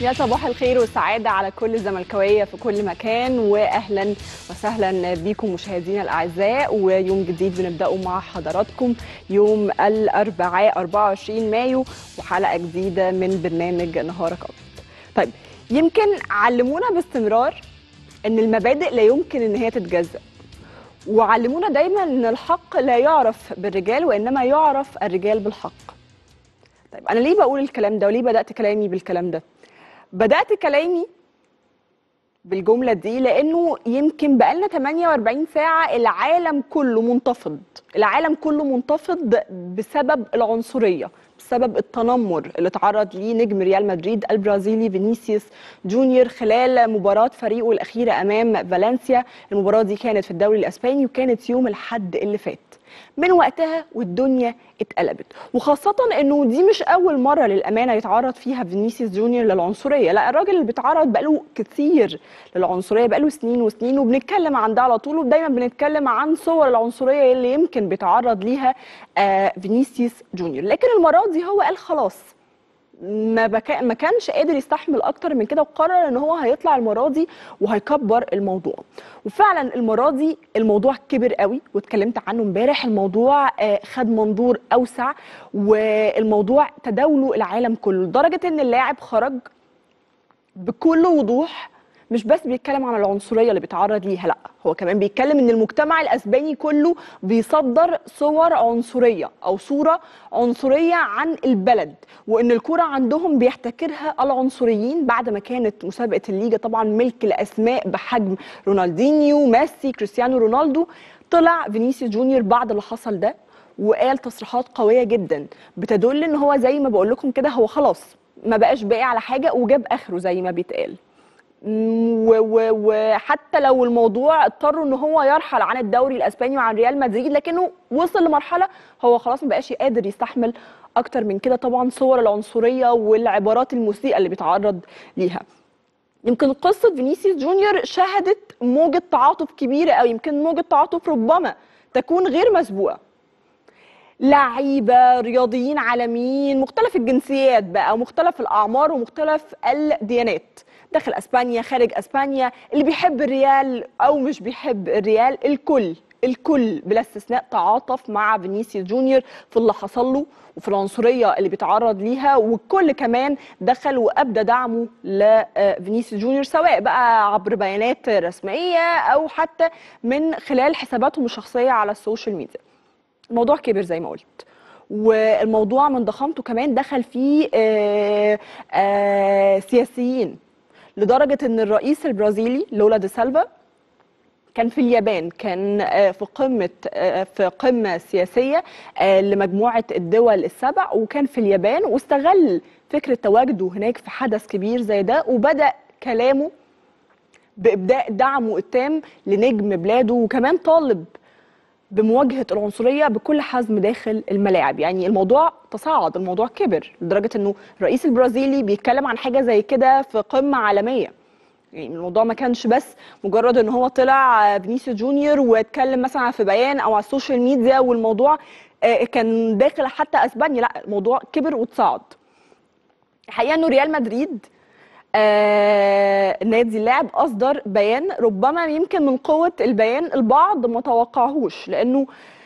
يا صباح الخير والسعادة على كل الزملكاوية في كل مكان وأهلا وسهلا بكم مشاهدينا الأعزاء ويوم جديد بنبدأه مع حضراتكم يوم الأربعاء 24 مايو وحلقة جديدة من برنامج نهارك أبيض. طيب يمكن علمونا باستمرار إن المبادئ لا يمكن إن هي تتجزأ وعلمونا دايما إن الحق لا يعرف بالرجال وإنما يعرف الرجال بالحق. طيب أنا ليه بقول الكلام ده وليه بدأت كلامي بالكلام ده؟ بدأت كلامي بالجملة دي لأنه يمكن بقالنا 48 ساعة العالم كله منتفض العالم كله منتفض بسبب العنصرية بسبب التنمر اللي تعرض ليه نجم ريال مدريد البرازيلي فينيسيوس جونيور خلال مباراة فريقه الأخيرة أمام فالنسيا المباراة دي كانت في الدوري الأسباني وكانت يوم الحد اللي فات من وقتها والدنيا اتقلبت وخاصة انه دي مش اول مرة للامانة يتعرض فيها فينيسيوس جونيور للعنصرية لا الراجل اللي بيتعرض بقاله كتير للعنصرية بقاله سنين وسنين وبنتكلم عن ده على طول ودايما بنتكلم عن صور العنصرية اللي يمكن بيتعرض ليها آه فينيسيوس جونيور لكن المرة دي هو قال خلاص ما, بكا ما كانش قادر يستحمل اكتر من كده وقرر ان هو هيطلع المره دي وهيكبر الموضوع وفعلا المره دي الموضوع كبر قوي واتكلمت عنه امبارح الموضوع خد منظور اوسع والموضوع تداوله العالم كله لدرجه ان اللاعب خرج بكل وضوح مش بس بيتكلم عن العنصريه اللي بيتعرض ليها لا هو كمان بيتكلم ان المجتمع الاسباني كله بيصدر صور عنصريه او صوره عنصريه عن البلد وان الكره عندهم بيحتكرها العنصريين بعد ما كانت مسابقه الليجا طبعا ملك لاسماء بحجم رونالدينيو ميسي كريستيانو رونالدو طلع فينيسيوس جونيور بعد اللي حصل ده وقال تصريحات قويه جدا بتدل ان هو زي ما بقول لكم كده هو خلاص ما بقاش باقي على حاجه وجاب اخره زي ما بيتقال وحتى لو الموضوع اضطروا ان هو يرحل عن الدوري الاسباني وعن ريال مدريد لكنه وصل لمرحله هو خلاص ما بقاش قادر يستحمل اكتر من كده طبعا صور العنصريه والعبارات المسيئه اللي بيتعرض ليها يمكن قصه فينيسيوس جونيور شهدت موجه تعاطف كبيره او يمكن موجه تعاطف ربما تكون غير مسبوقه لعيبه رياضيين عالميين مختلف الجنسيات بقى ومختلف الاعمار ومختلف الديانات داخل اسبانيا خارج اسبانيا اللي بيحب الريال او مش بيحب الريال الكل الكل بلا استثناء تعاطف مع فينيسيوس جونيور في اللي حصل له وفي العنصريه اللي بيتعرض ليها والكل كمان دخل وابدى دعمه لفينيسيوس جونيور سواء بقى عبر بيانات رسميه او حتى من خلال حساباتهم الشخصيه على السوشيال ميديا الموضوع كبر زي ما قلت والموضوع من ضخامته كمان دخل فيه آآ آآ سياسيين لدرجه ان الرئيس البرازيلي لولا دي سالفا كان في اليابان كان في قمه في قمه سياسيه لمجموعه الدول السبع وكان في اليابان واستغل فكره تواجده هناك في حدث كبير زي ده وبدا كلامه بابداء دعمه التام لنجم بلاده وكمان طالب بمواجهه العنصريه بكل حزم داخل الملاعب يعني الموضوع تصاعد الموضوع كبر لدرجه انه الرئيس البرازيلي بيتكلم عن حاجه زي كده في قمه عالميه يعني الموضوع ما كانش بس مجرد ان هو طلع فينيسيوس جونيور واتكلم مثلا في بيان او على السوشيال ميديا والموضوع كان داخل حتى اسبانيا لا الموضوع كبر وتصاعد الحقيقه انه ريال مدريد آه نادي اللاعب اصدر بيان ربما يمكن من قوه البيان البعض ما توقعهوش لانه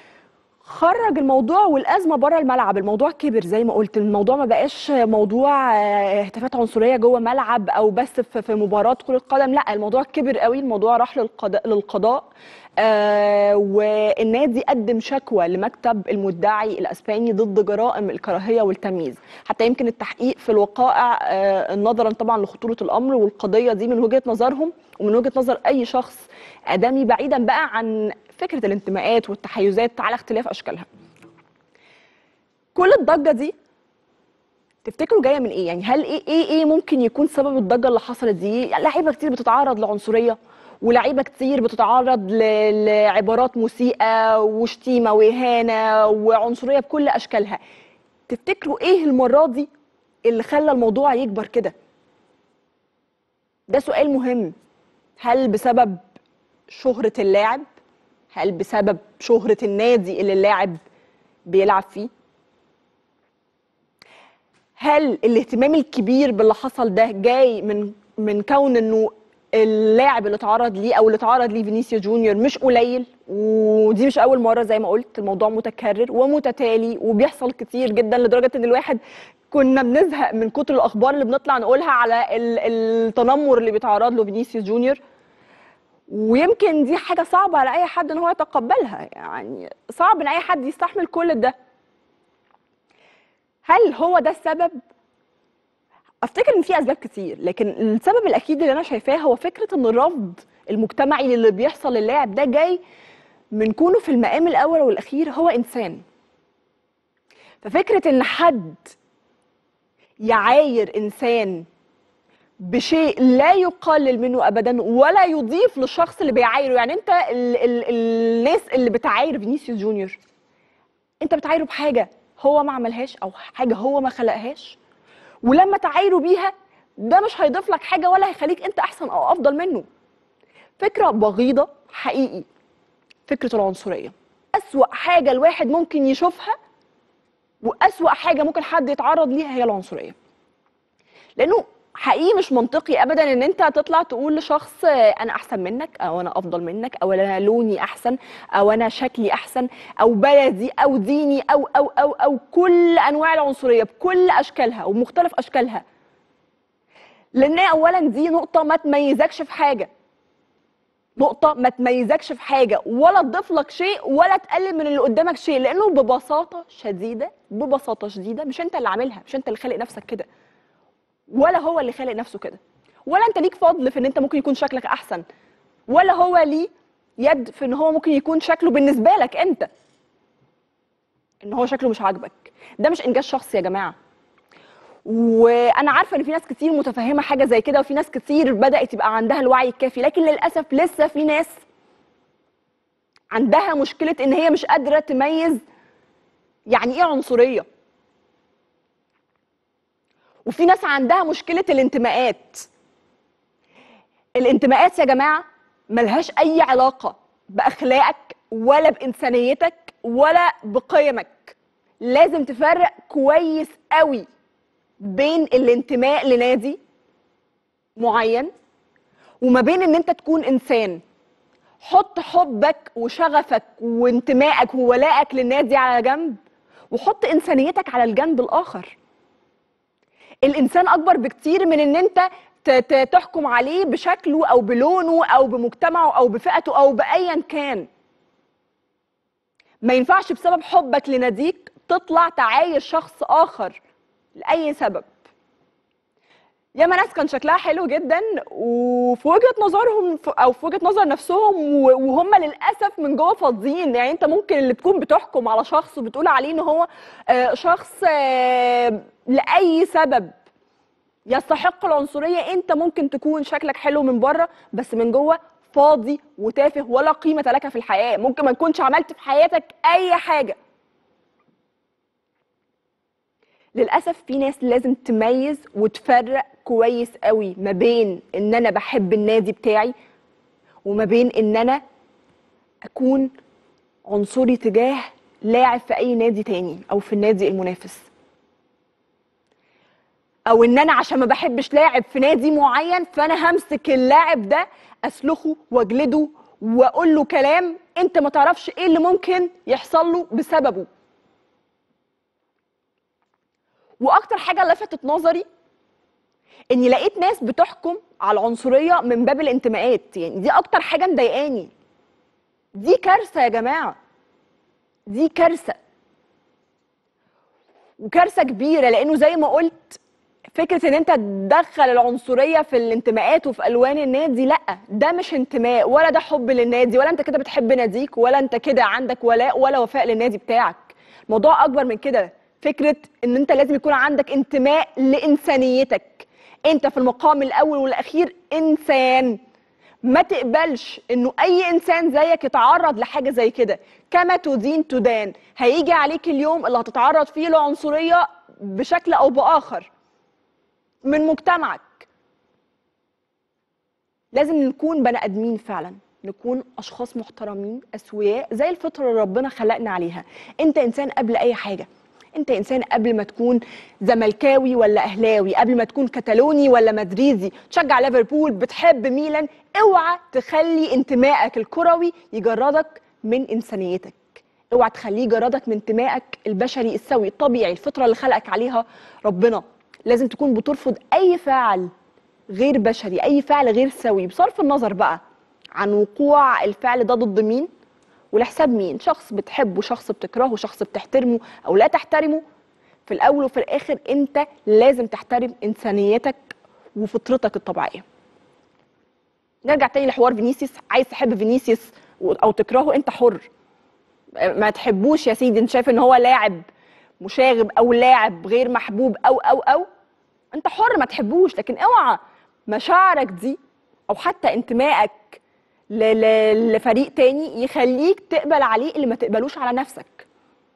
خرج الموضوع والازمه بره الملعب الموضوع كبر زي ما قلت الموضوع ما بقاش موضوع اهتافات عنصريه جوه ملعب او بس في مباراه كره قدم لا الموضوع كبر قوي الموضوع راح للقضاء للقضاء آه والنادي قدم شكوى لمكتب المدعي الاسباني ضد جرائم الكراهيه والتمييز حتى يمكن التحقيق في الوقائع آه نظرا طبعا لخطوره الامر والقضيه دي من وجهه نظرهم ومن وجهه نظر اي شخص ادمي بعيدا بقى عن فكره الانتماءات والتحيزات على اختلاف اشكالها كل الضجه دي تفتكروا جايه من ايه يعني هل ايه ايه ايه ممكن يكون سبب الضجه اللي حصلت دي لعيبه كتير بتتعرض لعنصريه ولعيبه كتير بتتعرض لعبارات مسيئه وشتيمه واهانه وعنصريه بكل اشكالها تفتكروا ايه المره دي اللي خلى الموضوع يكبر كده ده سؤال مهم هل بسبب شهره اللاعب هل بسبب شهره النادي اللي اللاعب بيلعب فيه هل الاهتمام الكبير باللي حصل ده جاي من من كون انه اللاعب اللي اتعرض ليه او اللي اتعرض ليه فينيسيوس جونيور مش قليل ودي مش اول مره زي ما قلت الموضوع متكرر ومتتالي وبيحصل كتير جدا لدرجه ان الواحد كنا بنزهق من كتر الاخبار اللي بنطلع نقولها على ال- التنمر اللي بيتعرض له فينيسيوس جونيور ويمكن دي حاجه صعبه على اي حد ان هو يتقبلها يعني صعب ان اي حد يستحمل كل ده هل هو ده السبب افتكر ان في اسباب كتير لكن السبب الاكيد اللي انا شايفاه هو فكره ان الرفض المجتمعي اللي بيحصل للاعب ده جاي من كونه في المقام الاول والاخير هو انسان ففكره ان حد يعاير انسان بشيء لا يقلل منه ابدا ولا يضيف للشخص اللي بيعايره يعني انت ال ال الناس اللي بتعاير فينيسيوس جونيور انت بتعايره بحاجه هو ما عملهاش او حاجه هو ما خلقهاش ولما تعايره بيها ده مش هيضيف لك حاجه ولا هيخليك انت احسن او افضل منه فكره بغيضه حقيقي فكره العنصريه اسوا حاجه الواحد ممكن يشوفها واسوا حاجه ممكن حد يتعرض ليها هي العنصريه لانه حقيقي مش منطقي ابدا ان انت تطلع تقول لشخص انا احسن منك او انا افضل منك او انا لوني احسن او انا شكلي احسن او بلدي او ديني او او او او كل انواع العنصريه بكل اشكالها ومختلف اشكالها لان اولا دي نقطه ما تميزكش في حاجه نقطة ما تميزكش في حاجة ولا تضيف لك شيء ولا تقلل من اللي قدامك شيء لأنه ببساطة شديدة ببساطة شديدة مش أنت اللي عاملها مش أنت اللي خالق نفسك كده ولا هو اللي خالق نفسه كده ولا أنت ليك فضل في إن أنت ممكن يكون شكلك أحسن ولا هو ليه يد في إن هو ممكن يكون شكله بالنسبة لك أنت إن هو شكله مش عاجبك ده مش إنجاز شخصي يا جماعة وانا عارفه ان في ناس كتير متفهمه حاجه زي كده وفي ناس كتير بدات يبقى عندها الوعي الكافي لكن للاسف لسه في ناس عندها مشكله ان هي مش قادره تميز يعني ايه عنصريه وفي ناس عندها مشكله الانتماءات الانتماءات يا جماعه ملهاش اي علاقه باخلاقك ولا بانسانيتك ولا بقيمك لازم تفرق كويس قوي بين الانتماء لنادي معين وما بين ان انت تكون انسان حط حبك وشغفك وانتمائك وولائك للنادي على جنب وحط انسانيتك على الجنب الاخر الانسان اكبر بكتير من ان انت ت- ت- تحكم عليه بشكله او بلونه او بمجتمعه او بفئته او بايا كان ما ينفعش بسبب حبك لناديك تطلع تعاير شخص اخر لاي سبب ياما ناس كان شكلها حلو جدا وفي وجهه نظرهم او في وجهه نظر نفسهم و- وهم للاسف من جوه فاضيين يعني انت ممكن اللي تكون بتحكم على شخص وبتقول عليه ان هو آه، شخص آه، لاي سبب يستحق العنصريه انت ممكن تكون شكلك حلو من بره بس من جوه فاضي وتافه ولا قيمه لك في الحياه ممكن ما تكونش عملت في حياتك اي حاجه للاسف في ناس لازم تميز وتفرق كويس قوي ما بين ان انا بحب النادي بتاعي وما بين ان انا اكون عنصري تجاه لاعب في اي نادي تاني او في النادي المنافس او ان انا عشان ما بحبش لاعب في نادي معين فانا همسك اللاعب ده اسلخه واجلده واقول له كلام انت ما تعرفش ايه اللي ممكن يحصل له بسببه واكتر حاجه لفتت نظري اني لقيت ناس بتحكم على العنصريه من باب الانتماءات يعني دي اكتر حاجه مضايقاني دي كارثه يا جماعه دي كارثه وكارثه كبيره لانه زي ما قلت فكره ان انت تدخل العنصريه في الانتماءات وفي الوان النادي لا ده مش انتماء ولا ده حب للنادي ولا انت كده بتحب ناديك ولا انت كده عندك ولاء ولا وفاء للنادي بتاعك الموضوع اكبر من كده فكره ان انت لازم يكون عندك انتماء لانسانيتك انت في المقام الاول والاخير انسان ما تقبلش انه اي انسان زيك يتعرض لحاجه زي كده كما تدين تدان هيجي عليك اليوم اللي هتتعرض فيه لعنصريه بشكل او باخر من مجتمعك لازم نكون بني ادمين فعلا نكون اشخاص محترمين اسوياء زي الفطره اللي ربنا خلقنا عليها انت انسان قبل اي حاجه انت انسان قبل ما تكون زملكاوي ولا اهلاوي قبل ما تكون كتالوني ولا مدريدي تشجع ليفربول بتحب ميلان اوعى تخلي انتمائك الكروي يجردك من انسانيتك اوعى تخليه يجردك من انتمائك البشري السوي الطبيعي الفطره اللي خلقك عليها ربنا لازم تكون بترفض اي فعل غير بشري اي فعل غير سوي بصرف النظر بقى عن وقوع الفعل ده ضد مين ولحساب مين شخص بتحبه شخص بتكرهه شخص بتحترمه او لا تحترمه في الاول وفي الاخر انت لازم تحترم انسانيتك وفطرتك الطبيعيه نرجع تاني لحوار فينيسيوس عايز تحب فينيسيوس او تكرهه انت حر ما تحبوش يا سيدي انت شايف ان هو لاعب مشاغب او لاعب غير محبوب او او او انت حر ما تحبوش لكن اوعى مشاعرك دي او حتى انتمائك ل- ل- لفريق تاني يخليك تقبل عليه اللي ما تقبلوش على نفسك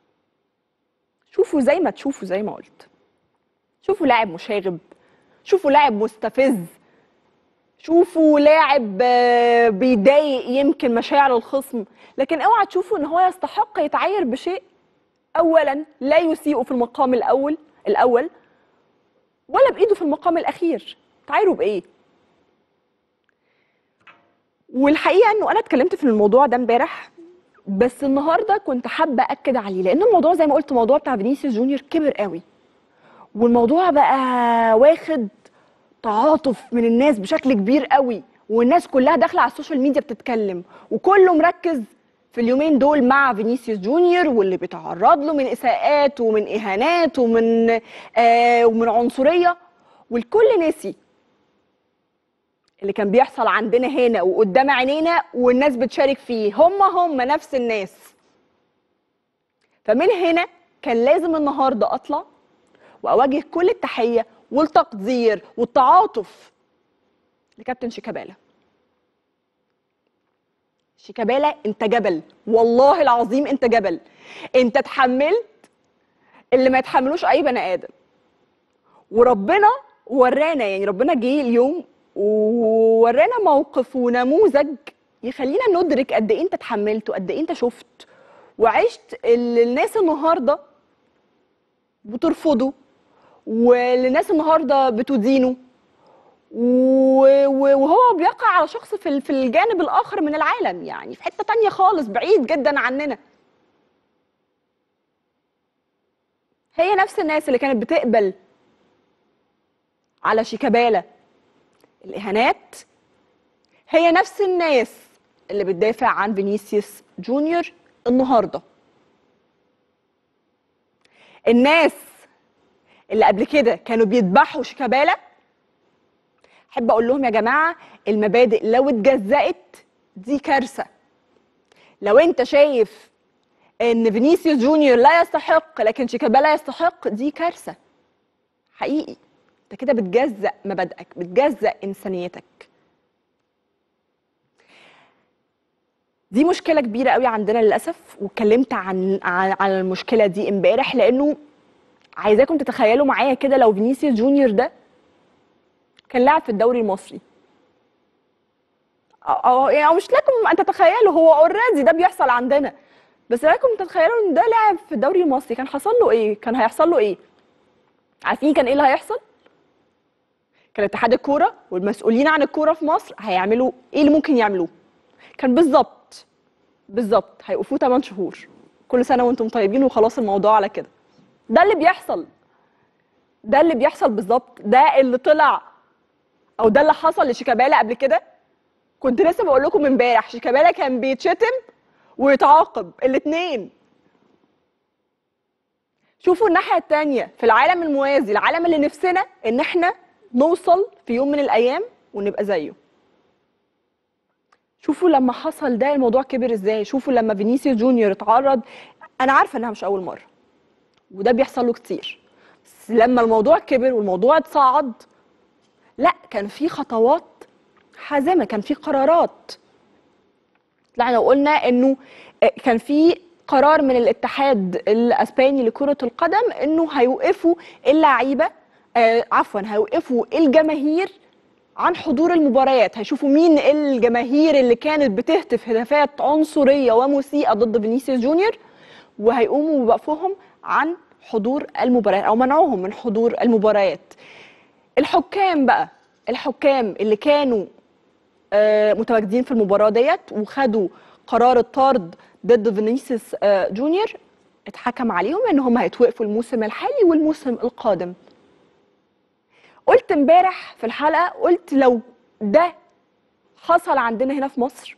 شوفوا زي ما تشوفوا زي ما قلت شوفوا لاعب مشاغب شوفوا لاعب مستفز شوفوا لاعب آه، بيضايق يمكن مشاعر الخصم لكن اوعى تشوفوا ان هو يستحق يتعاير بشيء اولا لا يسيء في المقام الاول الاول ولا بايده في المقام الاخير تعايروا بايه والحقيقه انه انا اتكلمت في الموضوع ده امبارح بس النهارده كنت حابه اكد عليه لان الموضوع زي ما قلت الموضوع بتاع فينيسيوس جونيور كبر قوي والموضوع بقى واخد تعاطف من الناس بشكل كبير قوي والناس كلها داخله على السوشيال ميديا بتتكلم وكله مركز في اليومين دول مع فينيسيوس جونيور واللي بيتعرض له من اساءات ومن اهانات ومن آه ومن عنصريه والكل نسي اللي كان بيحصل عندنا هنا وقدام عينينا والناس بتشارك فيه هم هم نفس الناس فمن هنا كان لازم النهارده اطلع واوجه كل التحيه والتقدير والتعاطف لكابتن شيكابالا شيكابالا انت جبل والله العظيم انت جبل انت اتحملت اللي ما يتحملوش اي بني ادم وربنا ورانا يعني ربنا جه اليوم وورانا موقف ونموذج يخلينا ندرك قد ايه انت اتحملت وقد ايه انت شفت وعشت اللي الناس النهارده بترفضه والناس النهارده بتدينه و- و- وهو بيقع على شخص في ال- في الجانب الاخر من العالم يعني في حته تانية خالص بعيد جدا عننا هي نفس الناس اللي كانت بتقبل على شيكابالا الاهانات هي نفس الناس اللي بتدافع عن فينيسيوس جونيور النهارده الناس اللي قبل كده كانوا بيذبحوا شيكابالا احب اقول لهم يا جماعه المبادئ لو اتجزأت دي كارثه لو انت شايف ان فينيسيوس جونيور لا يستحق لكن شيكابالا يستحق دي كارثه حقيقي انت كده بتجزأ مبادئك بتجزأ انسانيتك دي مشكله كبيره قوي عندنا للاسف واتكلمت عن عن عن المشكله دي امبارح لانه عايزاكم تتخيلوا معايا كده لو فينيسيوس جونيور ده كان لاعب في الدوري المصري أو- أو يعني أو مش لكم ان تتخيلوا هو اوريدي ده بيحصل عندنا بس لكم تتخيلوا ان ده لاعب في الدوري المصري كان حصل له ايه كان هيحصل له ايه عارفين كان ايه اللي هيحصل كان اتحاد الكوره والمسؤولين عن الكوره في مصر هيعملوا ايه اللي ممكن يعملوه كان بالظبط بالظبط هيوقفوه 8 شهور كل سنه وانتم طيبين وخلاص الموضوع على كده ده اللي بيحصل ده اللي بيحصل بالظبط ده اللي طلع او ده اللي حصل لشيكابالا قبل كده كنت لسه بقول لكم امبارح شيكابالا كان بيتشتم ويتعاقب الاثنين شوفوا الناحيه الثانيه في العالم الموازي العالم اللي نفسنا ان احنا نوصل في يوم من الايام ونبقى زيه شوفوا لما حصل ده الموضوع كبر ازاي شوفوا لما فينيسيوس جونيور اتعرض انا عارفه انها مش اول مره وده بيحصل له كتير بس لما الموضوع كبر والموضوع اتصاعد لا كان في خطوات حازمه كان في قرارات طلعنا وقلنا انه كان في قرار من الاتحاد الاسباني لكره القدم انه هيوقفوا اللعيبه آه عفوا هيوقفوا الجماهير عن حضور المباريات هيشوفوا مين الجماهير اللي كانت بتهتف هتافات عنصريه ومسيئه ضد فينيسيوس جونيور وهيقوموا بوقفهم عن حضور المباريات او منعوهم من حضور المباريات الحكام بقى الحكام اللي كانوا آه، متواجدين في المباراه ديت وخدوا قرار الطرد ضد فينيسيوس آه، جونيور اتحكم عليهم ان هم هيتوقفوا الموسم الحالي والموسم القادم قلت امبارح في الحلقه قلت لو ده حصل عندنا هنا في مصر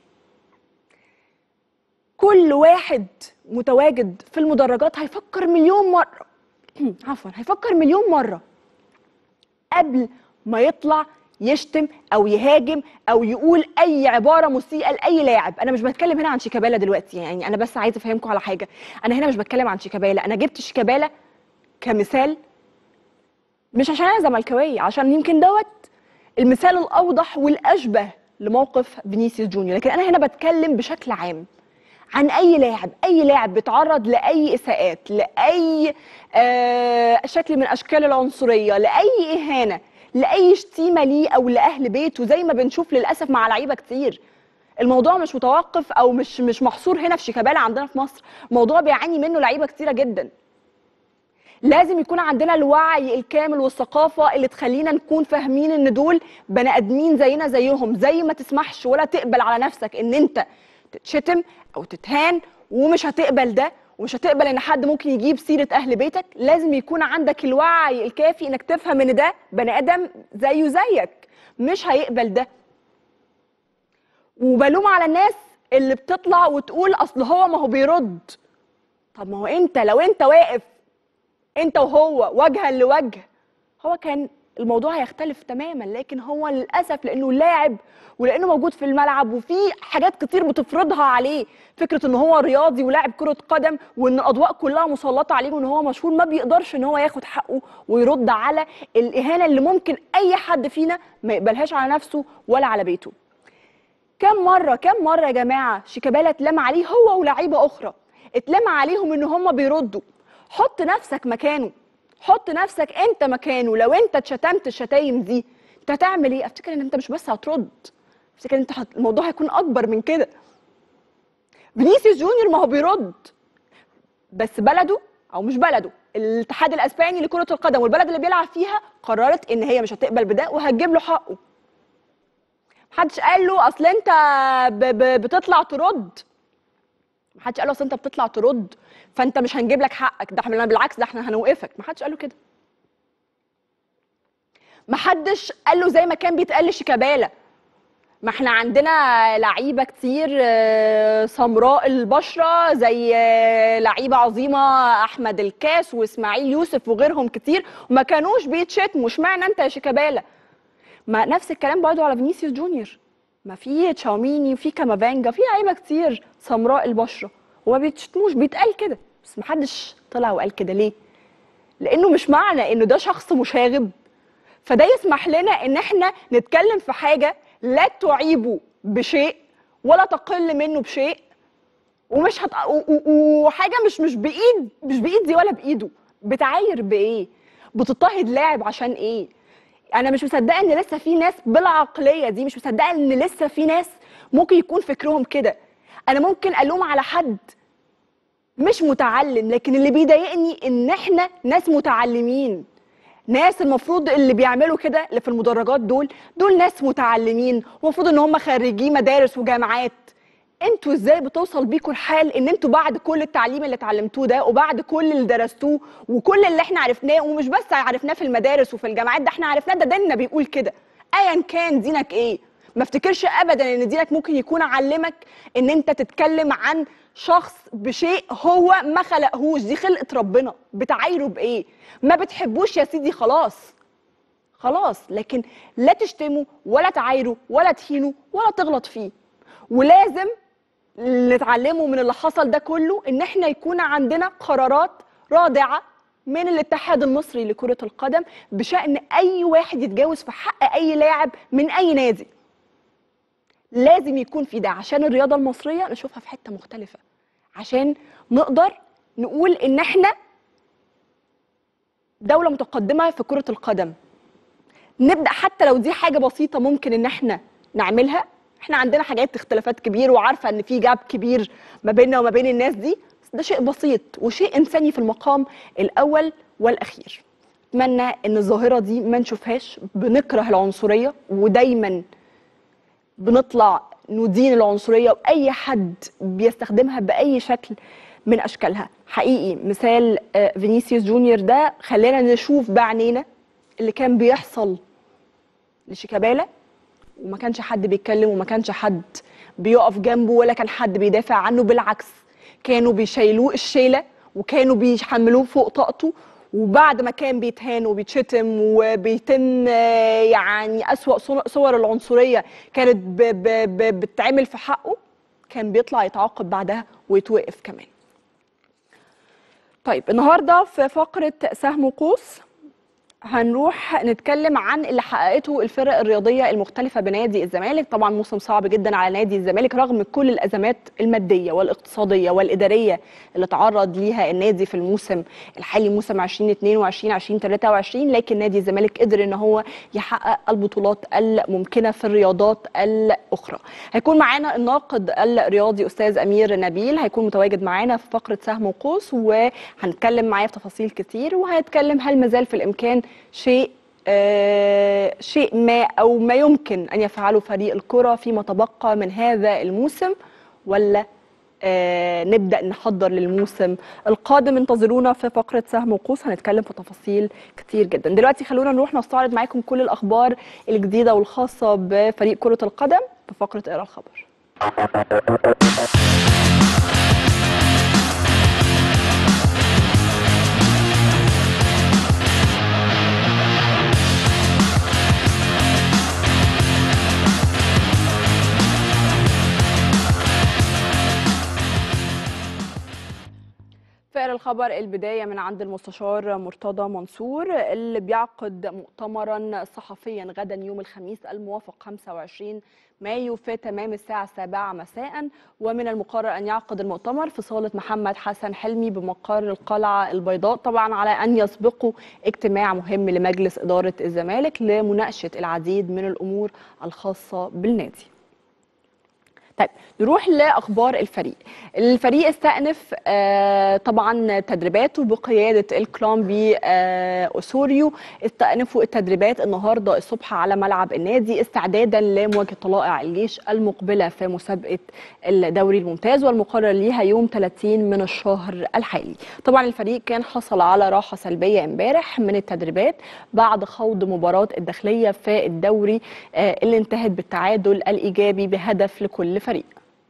كل واحد متواجد في المدرجات هيفكر مليون مره عفوا هيفكر مليون مره قبل ما يطلع يشتم او يهاجم او يقول اي عباره مسيئه لاي لاعب انا مش بتكلم هنا عن شيكابالا دلوقتي يعني انا بس عايزه افهمكم على حاجه انا هنا مش بتكلم عن شيكابالا انا جبت شيكابالا كمثال مش عشان انا زملكاويه عشان يمكن دوت المثال الاوضح والاشبه لموقف فينيسيوس جونيور لكن انا هنا بتكلم بشكل عام عن اي لاعب اي لاعب بيتعرض لاي اساءات لاي آه شكل من اشكال العنصريه لاي اهانه لاي شتيمه ليه او لاهل بيته زي ما بنشوف للاسف مع لعيبه كتير الموضوع مش متوقف او مش مش محصور هنا في شيكابالا عندنا في مصر الموضوع بيعاني منه لعيبه كتيره جدا لازم يكون عندنا الوعي الكامل والثقافه اللي تخلينا نكون فاهمين ان دول بني ادمين زينا زيهم زي ما تسمحش ولا تقبل على نفسك ان انت تتشتم او تتهان ومش هتقبل ده ومش هتقبل ان حد ممكن يجيب سيره اهل بيتك لازم يكون عندك الوعي الكافي انك تفهم ان ده بني ادم زيه زيك مش هيقبل ده وبلوم على الناس اللي بتطلع وتقول اصل هو ما هو بيرد طب ما هو انت لو انت واقف انت وهو وجها لوجه هو كان الموضوع هيختلف تماما لكن هو للاسف لانه لاعب ولانه موجود في الملعب وفي حاجات كتير بتفرضها عليه فكره ان هو رياضي ولاعب كره قدم وان الاضواء كلها مسلطه عليه وان هو مشهور ما بيقدرش ان هو ياخد حقه ويرد على الاهانه اللي ممكن اي حد فينا ما يقبلهاش على نفسه ولا على بيته كم مره كم مره يا جماعه شيكابالا اتلم عليه هو ولاعيبه اخرى اتلم عليهم ان هم بيردوا حط نفسك مكانه حط نفسك انت مكانه لو انت اتشتمت الشتايم دي انت هتعمل ايه افتكر ان انت مش بس هترد افتكر ان انت هت... الموضوع هيكون اكبر من كده فينيسيوس جونيور ما هو بيرد بس بلده او مش بلده الاتحاد الاسباني لكره القدم والبلد اللي بيلعب فيها قررت ان هي مش هتقبل بده وهتجيب له حقه محدش قال له اصل انت ب... ب... بتطلع ترد محدش قال له اصل انت بتطلع ترد فانت مش هنجيب لك حقك ده احنا بالعكس ده احنا هنوقفك محدش قال له كده محدش قال له زي ما كان بيتقال لشيكابالا ما احنا عندنا لعيبه كتير آه، سمراء البشره زي آه، لعيبه عظيمه احمد الكاس واسماعيل يوسف وغيرهم كتير وما كانوش بيتشتموا اشمعنى انت يا شيكابالا ما نفس الكلام برضه على فينيسيوس جونيور ما في تشاوميني وفي كامافانجا في لعيبه كتير سمراء البشره وما بيتشتموش بيتقال كده بس محدش طلع وقال كده ليه لانه مش معنى انه ده شخص مشاغب فده يسمح لنا ان احنا نتكلم في حاجه لا تعيبه بشيء ولا تقل منه بشيء ومش هت... و- و- وحاجه مش مش بايد مش بايدي ولا بايده بتعاير بايه بتضطهد لاعب عشان ايه انا مش مصدقه ان لسه في ناس بالعقليه دي مش مصدقه ان لسه في ناس ممكن يكون فكرهم كده انا ممكن الوم على حد مش متعلم لكن اللي بيضايقني ان احنا ناس متعلمين ناس المفروض اللي بيعملوا كده اللي في المدرجات دول دول ناس متعلمين ومفروض ان هم خريجي مدارس وجامعات انتوا ازاي بتوصل بيكم الحال ان انتوا بعد كل التعليم اللي اتعلمتوه ده وبعد كل اللي درستوه وكل اللي احنا عرفناه ومش بس عرفناه في المدارس وفي الجامعات ده احنا عرفناه ده ديننا بيقول كده ايا كان دينك ايه ما افتكرش ابدا ان دينك ممكن يكون علمك ان انت تتكلم عن شخص بشيء هو ما خلقهوش دي خلقه ربنا بتعايره بايه ما بتحبوش يا سيدي خلاص خلاص لكن لا تشتمه ولا تعايره ولا تهينه ولا تغلط فيه ولازم اللي نتعلمه من اللي حصل ده كله ان احنا يكون عندنا قرارات رادعه من الاتحاد المصري لكره القدم بشان اي واحد يتجاوز في حق اي لاعب من اي نادي لازم يكون في ده عشان الرياضه المصريه نشوفها في حته مختلفه عشان نقدر نقول ان احنا دوله متقدمه في كره القدم نبدا حتى لو دي حاجه بسيطه ممكن ان احنا نعملها احنا عندنا حاجات اختلافات كبير وعارفه ان في جاب كبير ما بيننا وما بين الناس دي بس ده شيء بسيط وشيء انساني في المقام الاول والاخير اتمنى ان الظاهره دي ما نشوفهاش بنكره العنصريه ودايما بنطلع ندين العنصريه واي حد بيستخدمها باي شكل من اشكالها حقيقي مثال آه، فينيسيوس جونيور ده خلانا نشوف بعينينا اللي كان بيحصل لشيكابالا وما كانش حد بيتكلم وما كانش حد بيقف جنبه ولا كان حد بيدافع عنه بالعكس كانوا بيشيلوه الشيله وكانوا بيحملوه فوق طاقته وبعد ما كان بيتهان وبيتشتم وبيتم آه، يعني أسوأ صور- صور العنصرية كانت ب- ب- ب- بتتعمل في حقه كان بيطلع يتعاقب بعدها ويتوقف كمان طيب النهارده في فقرة سهم وقوس هنروح نتكلم عن اللي حققته الفرق الرياضيه المختلفه بنادي الزمالك طبعا موسم صعب جدا على نادي الزمالك رغم كل الازمات الماديه والاقتصاديه والاداريه اللي تعرض ليها النادي في الموسم الحالي موسم 2022 2023 لكن نادي الزمالك قدر ان هو يحقق البطولات الممكنه في الرياضات الاخرى هيكون معانا الناقد الرياضي استاذ امير نبيل هيكون متواجد معانا في فقره سهم وقوس وهنتكلم معاه في تفاصيل كتير وهنتكلم هل مازال في الامكان شيء آه شيء ما او ما يمكن ان يفعله فريق الكره فيما تبقى من هذا الموسم ولا آه نبدا نحضر للموسم القادم انتظرونا في فقره سهم وقوس هنتكلم في تفاصيل كتير جدا دلوقتي خلونا نروح نستعرض معاكم كل الاخبار الجديده والخاصه بفريق كره القدم في فقره اقرا الخبر فقر الخبر البداية من عند المستشار مرتضى منصور اللي بيعقد مؤتمرا صحفيا غدا يوم الخميس الموافق 25 مايو في تمام الساعة السابعة مساء ومن المقرر أن يعقد المؤتمر في صالة محمد حسن حلمي بمقر القلعة البيضاء طبعا على أن يسبقه اجتماع مهم لمجلس إدارة الزمالك لمناقشة العديد من الأمور الخاصة بالنادي طيب نروح لاخبار الفريق الفريق استأنف آه طبعا تدريباته بقياده الكولومبي آه اسوريو استأنفوا التدريبات النهارده الصبح على ملعب النادي استعدادا لمواجهه طلائع الجيش المقبله في مسابقه الدوري الممتاز والمقرر ليها يوم 30 من الشهر الحالي طبعا الفريق كان حصل على راحه سلبيه امبارح من التدريبات بعد خوض مباراه الداخليه في الدوري آه اللي انتهت بالتعادل الايجابي بهدف لكل فريق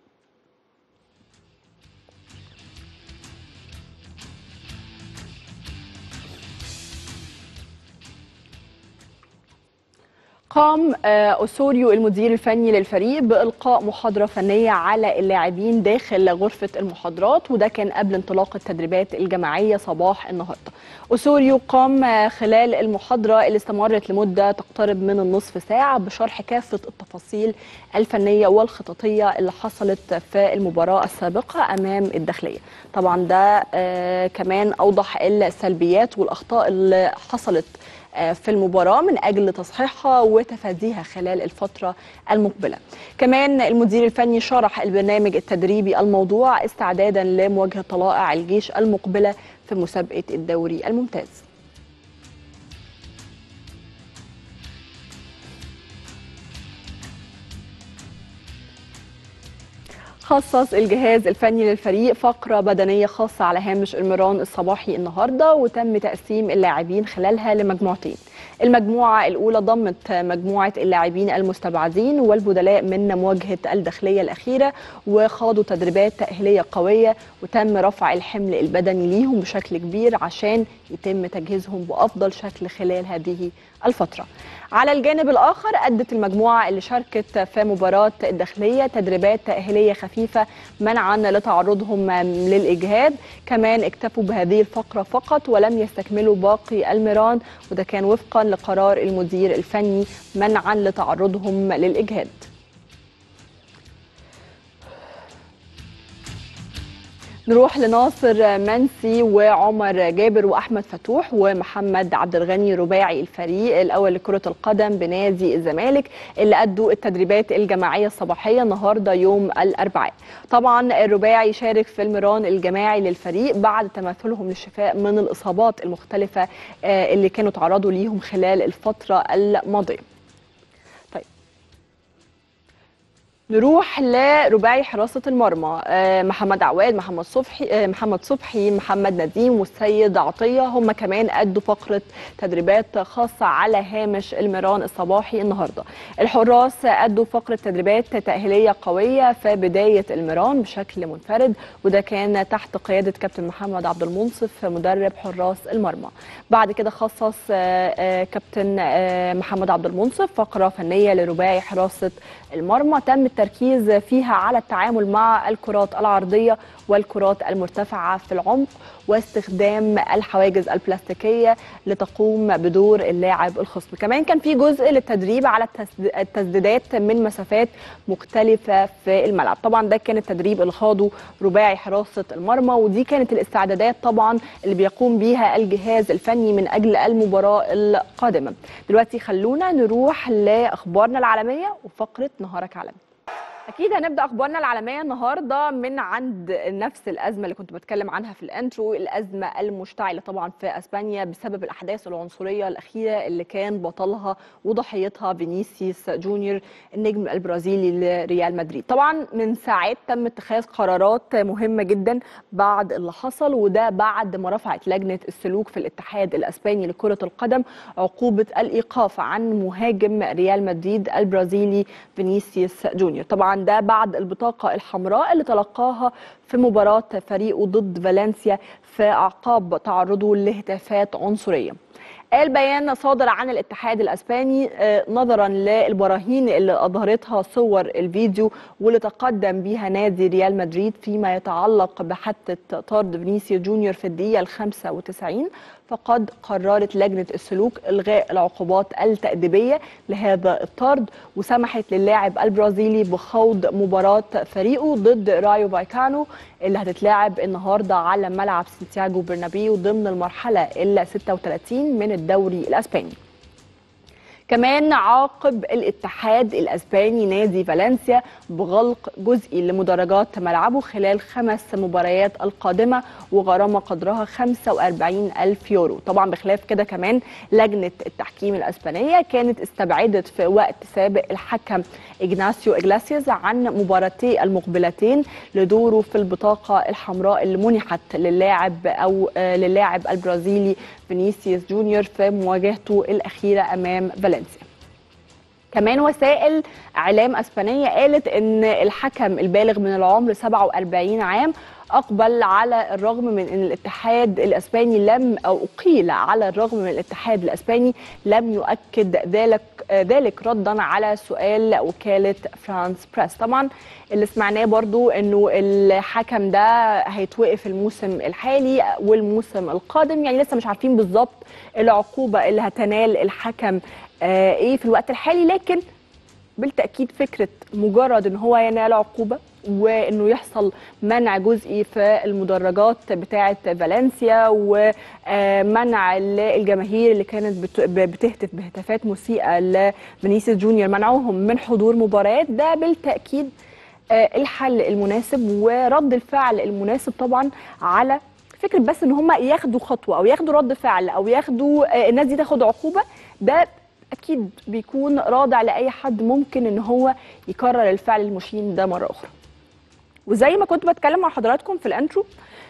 قام أسوريو المدير الفني للفريق بإلقاء محاضرة فنية على اللاعبين داخل غرفة المحاضرات وده كان قبل انطلاق التدريبات الجماعية صباح النهاردة أسوريو قام خلال المحاضرة اللي استمرت لمدة تقترب من النصف ساعة بشرح كافة التفاصيل الفنية والخططية اللي حصلت في المباراة السابقة أمام الداخلية طبعا ده آه كمان أوضح السلبيات والأخطاء اللي حصلت في المباراة من أجل تصحيحها وتفاديها خلال الفترة المقبلة كمان المدير الفني شرح البرنامج التدريبي الموضوع استعدادا لمواجهة طلائع الجيش المقبلة في مسابقة الدوري الممتاز خصص الجهاز الفني للفريق فقرة بدنية خاصة على هامش المران الصباحي النهاردة وتم تقسيم اللاعبين خلالها لمجموعتين المجموعة الأولى ضمت مجموعة اللاعبين المستبعدين والبدلاء من مواجهة الداخلية الأخيرة وخاضوا تدريبات تأهيلية قوية وتم رفع الحمل البدني ليهم بشكل كبير عشان يتم تجهيزهم بأفضل شكل خلال هذه الفترة على الجانب الآخر أدت المجموعة اللي شاركت في مباراة الداخلية تدريبات تأهيلية خفيفة منعا لتعرضهم للإجهاد كمان اكتفوا بهذه الفقرة فقط ولم يستكملوا باقي المران وده كان وفقا لقرار المدير الفني منعا لتعرضهم للإجهاد نروح لناصر منسي وعمر جابر واحمد فتوح ومحمد عبد الغني رباعي الفريق الاول لكره القدم بنادي الزمالك اللي ادوا التدريبات الجماعيه الصباحيه النهارده يوم الاربعاء. طبعا الرباعي شارك في المران الجماعي للفريق بعد تمثلهم للشفاء من الاصابات المختلفه اللي كانوا تعرضوا ليهم خلال الفتره الماضيه. نروح لرباعي حراسة المرمى محمد عواد محمد صبحي محمد صبحي محمد نديم والسيد عطية هم كمان أدوا فقرة تدريبات خاصة على هامش المران الصباحي النهاردة الحراس أدوا فقرة تدريبات تأهيلية قوية في بداية المران بشكل منفرد وده كان تحت قيادة كابتن محمد عبد المنصف مدرب حراس المرمى بعد كده خصص كابتن محمد عبد المنصف فقرة فنية لرباعي حراسة المرمى تم التركيز فيها على التعامل مع الكرات العرضية والكرات المرتفعة في العمق واستخدام الحواجز البلاستيكية لتقوم بدور اللاعب الخصم كمان كان في جزء للتدريب على التسديدات من مسافات مختلفة في الملعب طبعا ده كان التدريب اللي خاضه رباعي حراسة المرمى ودي كانت الاستعدادات طبعا اللي بيقوم بيها الجهاز الفني من أجل المباراة القادمة دلوقتي خلونا نروح لأخبارنا العالمية وفقرة نهارك عالمي اكيد هنبدا اخبارنا العالميه النهارده من عند نفس الازمه اللي كنت بتكلم عنها في الانترو الازمه المشتعله طبعا في اسبانيا بسبب الاحداث العنصريه الاخيره اللي كان بطلها وضحيتها فينيسيوس جونيور النجم البرازيلي لريال مدريد طبعا من ساعات تم اتخاذ قرارات مهمه جدا بعد اللي حصل وده بعد ما رفعت لجنه السلوك في الاتحاد الاسباني لكره القدم عقوبه الايقاف عن مهاجم ريال مدريد البرازيلي فينيسيوس جونيور طبعا ده بعد البطاقة الحمراء اللي تلقاها في مباراة فريقه ضد فالنسيا في أعقاب تعرضه لهتافات عنصرية قال بيان صادر عن الاتحاد الاسباني نظرا للبراهين اللي اظهرتها صور الفيديو واللي تقدم بيها نادي ريال مدريد فيما يتعلق بحثه طرد فينيسيو جونيور في الدقيقه ال 95 فقد قررت لجنه السلوك الغاء العقوبات التاديبيه لهذا الطرد وسمحت للاعب البرازيلي بخوض مباراه فريقه ضد رايو فايكانو اللي هتتلعب النهارده على ملعب سانتياغو برنابيو ضمن المرحله ال 36 من الدوري الاسباني. كمان عاقب الاتحاد الاسباني نادي فالنسيا بغلق جزئي لمدرجات ملعبه خلال خمس مباريات القادمه وغرامه قدرها 45 الف يورو طبعا بخلاف كده كمان لجنه التحكيم الاسبانيه كانت استبعدت في وقت سابق الحكم اجناسيو اجلاسيوس عن مباراتي المقبلتين لدوره في البطاقه الحمراء اللي منحت للاعب او للاعب البرازيلي فينيسيوس جونيور في مواجهته الاخيره امام فالنسيا كمان وسائل اعلام اسبانيه قالت ان الحكم البالغ من العمر 47 عام اقبل على الرغم من ان الاتحاد الاسباني لم او اقيل على الرغم من الاتحاد الاسباني لم يؤكد ذلك ذلك ردا على سؤال وكاله فرانس بريس طبعا اللي سمعناه برضو انه الحكم ده هيتوقف الموسم الحالي والموسم القادم يعني لسه مش عارفين بالظبط العقوبه اللي هتنال الحكم آه ايه في الوقت الحالي لكن بالتاكيد فكره مجرد ان هو ينال عقوبه وانه يحصل منع جزئي في المدرجات بتاعه فالنسيا ومنع الجماهير اللي كانت بتهتف بهتافات مسيئه لفينيسيوس جونيور منعوهم من حضور مباريات ده بالتاكيد الحل المناسب ورد الفعل المناسب طبعا على فكره بس ان هم ياخدوا خطوه او ياخدوا رد فعل او ياخدوا الناس دي تاخد عقوبه ده اكيد بيكون رادع لاي حد ممكن ان هو يكرر الفعل المشين ده مره اخرى وزي ما كنت بتكلم مع حضراتكم في الانترو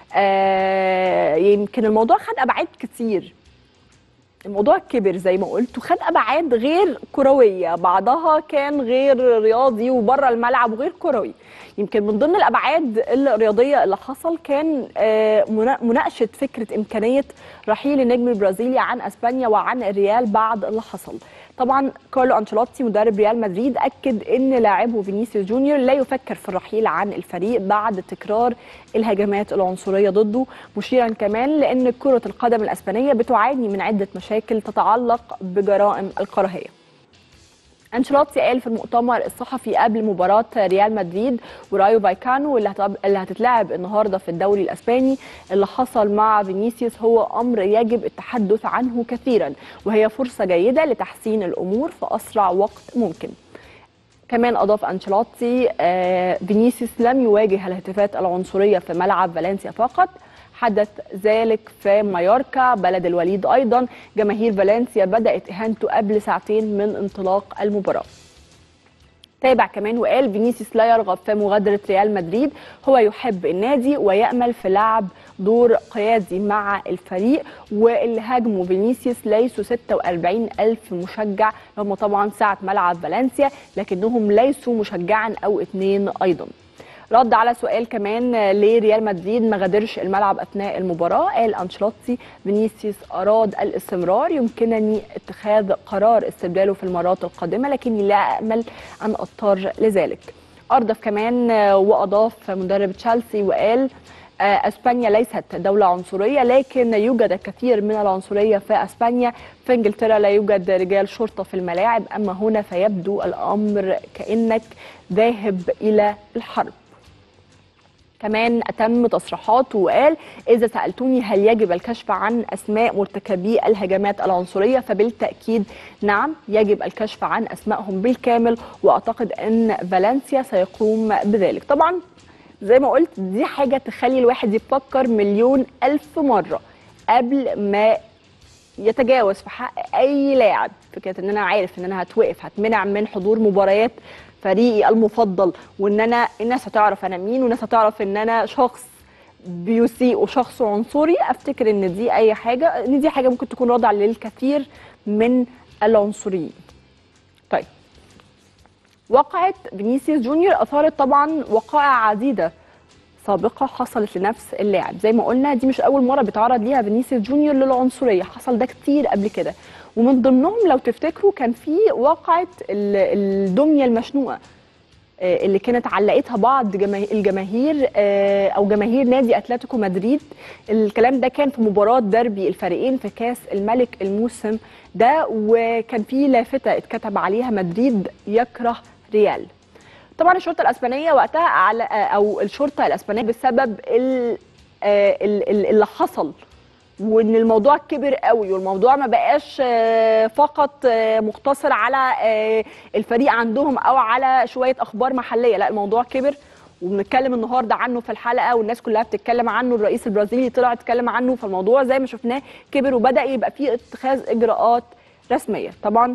آه يمكن الموضوع خد ابعاد كتير الموضوع كبر زي ما قلت وخد ابعاد غير كرويه بعضها كان غير رياضي وبره الملعب وغير كروي يمكن من ضمن الابعاد الرياضيه اللي حصل كان مناقشه فكره امكانيه رحيل النجم البرازيلي عن اسبانيا وعن الريال بعد اللي حصل طبعا كارلو انشيلوتي مدرب ريال مدريد اكد ان لاعبه فينيسيوس جونيور لا يفكر في الرحيل عن الفريق بعد تكرار الهجمات العنصريه ضده مشيرا كمان لان كره القدم الاسبانيه بتعاني من عده مشاكل تتعلق بجرائم الكراهيه انشيلوتي قال في المؤتمر الصحفي قبل مباراه ريال مدريد ورايو فايكانو اللي هتب- اللي هتتلعب النهارده في الدوري الاسباني اللي حصل مع فينيسيوس هو امر يجب التحدث عنه كثيرا وهي فرصه جيده لتحسين الامور في اسرع وقت ممكن كمان اضاف انشيلوتي آه، فينيسيوس لم يواجه الهتافات العنصريه في ملعب فالنسيا فقط حدث ذلك في مايوركا بلد الوليد ايضا جماهير فالنسيا بدات اهانته قبل ساعتين من انطلاق المباراه تابع كمان وقال فينيسيوس لا يرغب في مغادرة ريال مدريد هو يحب النادي ويأمل في لعب دور قيادي مع الفريق واللي هاجموا فينيسيوس ليسوا 46 ألف مشجع هم طبعا ساعة ملعب فالنسيا لكنهم ليسوا مشجعا أو اتنين أيضا رد على سؤال كمان ليه ريال مدريد ما غادرش الملعب اثناء المباراه قال انشيلوتي فينيسيوس اراد الاستمرار يمكنني اتخاذ قرار استبداله في المرات القادمه لكني لا امل ان اضطر لذلك اردف كمان واضاف مدرب تشيلسي وقال آه، اسبانيا ليست دوله عنصريه لكن يوجد الكثير من العنصريه في اسبانيا في انجلترا لا يوجد رجال شرطه في الملاعب اما هنا فيبدو الامر كانك ذاهب الى الحرب كمان أتم تصريحاته وقال إذا سألتوني هل يجب الكشف عن أسماء مرتكبي الهجمات العنصرية فبالتأكيد نعم يجب الكشف عن أسمائهم بالكامل وأعتقد أن فالنسيا سيقوم بذلك طبعا زي ما قلت دي حاجة تخلي الواحد يفكر مليون ألف مرة قبل ما يتجاوز في حق اي لاعب فكره ان انا عارف ان انا هتوقف هتمنع من حضور مباريات فريقي المفضل وان انا الناس هتعرف انا مين والناس هتعرف ان انا شخص بيسيء وشخص عنصري افتكر ان دي اي حاجه ان دي حاجه ممكن تكون راضعه للكثير من العنصريين طيب وقعت فينيسيوس جونيور اثارت طبعا وقائع عديده سابقه حصلت لنفس اللاعب زي ما قلنا دي مش اول مره بيتعرض ليها فينيسيوس جونيور للعنصريه حصل ده كتير قبل كده ومن ضمنهم لو تفتكروا كان في واقعه ال- الدميه المشنوقه آه، اللي كانت علقتها بعض جماه- الجماهير آه، او جماهير نادي اتلتيكو مدريد الكلام ده كان في مباراه ديربي الفريقين في كاس الملك الموسم ده وكان في لافته اتكتب عليها مدريد يكره ريال طبعا الشرطه الاسبانيه وقتها على او الشرطه الاسبانيه بسبب ال- آه، ال- ال- اللي حصل وان الموضوع كبر قوي والموضوع ما بقاش آه، فقط آه، مقتصر على آه، الفريق عندهم او على شويه اخبار محليه لا الموضوع كبر وبنتكلم النهارده عنه في الحلقه والناس كلها بتتكلم عنه الرئيس البرازيلي طلع اتكلم عنه فالموضوع زي ما شفناه كبر وبدا يبقى فيه اتخاذ اجراءات رسميه طبعا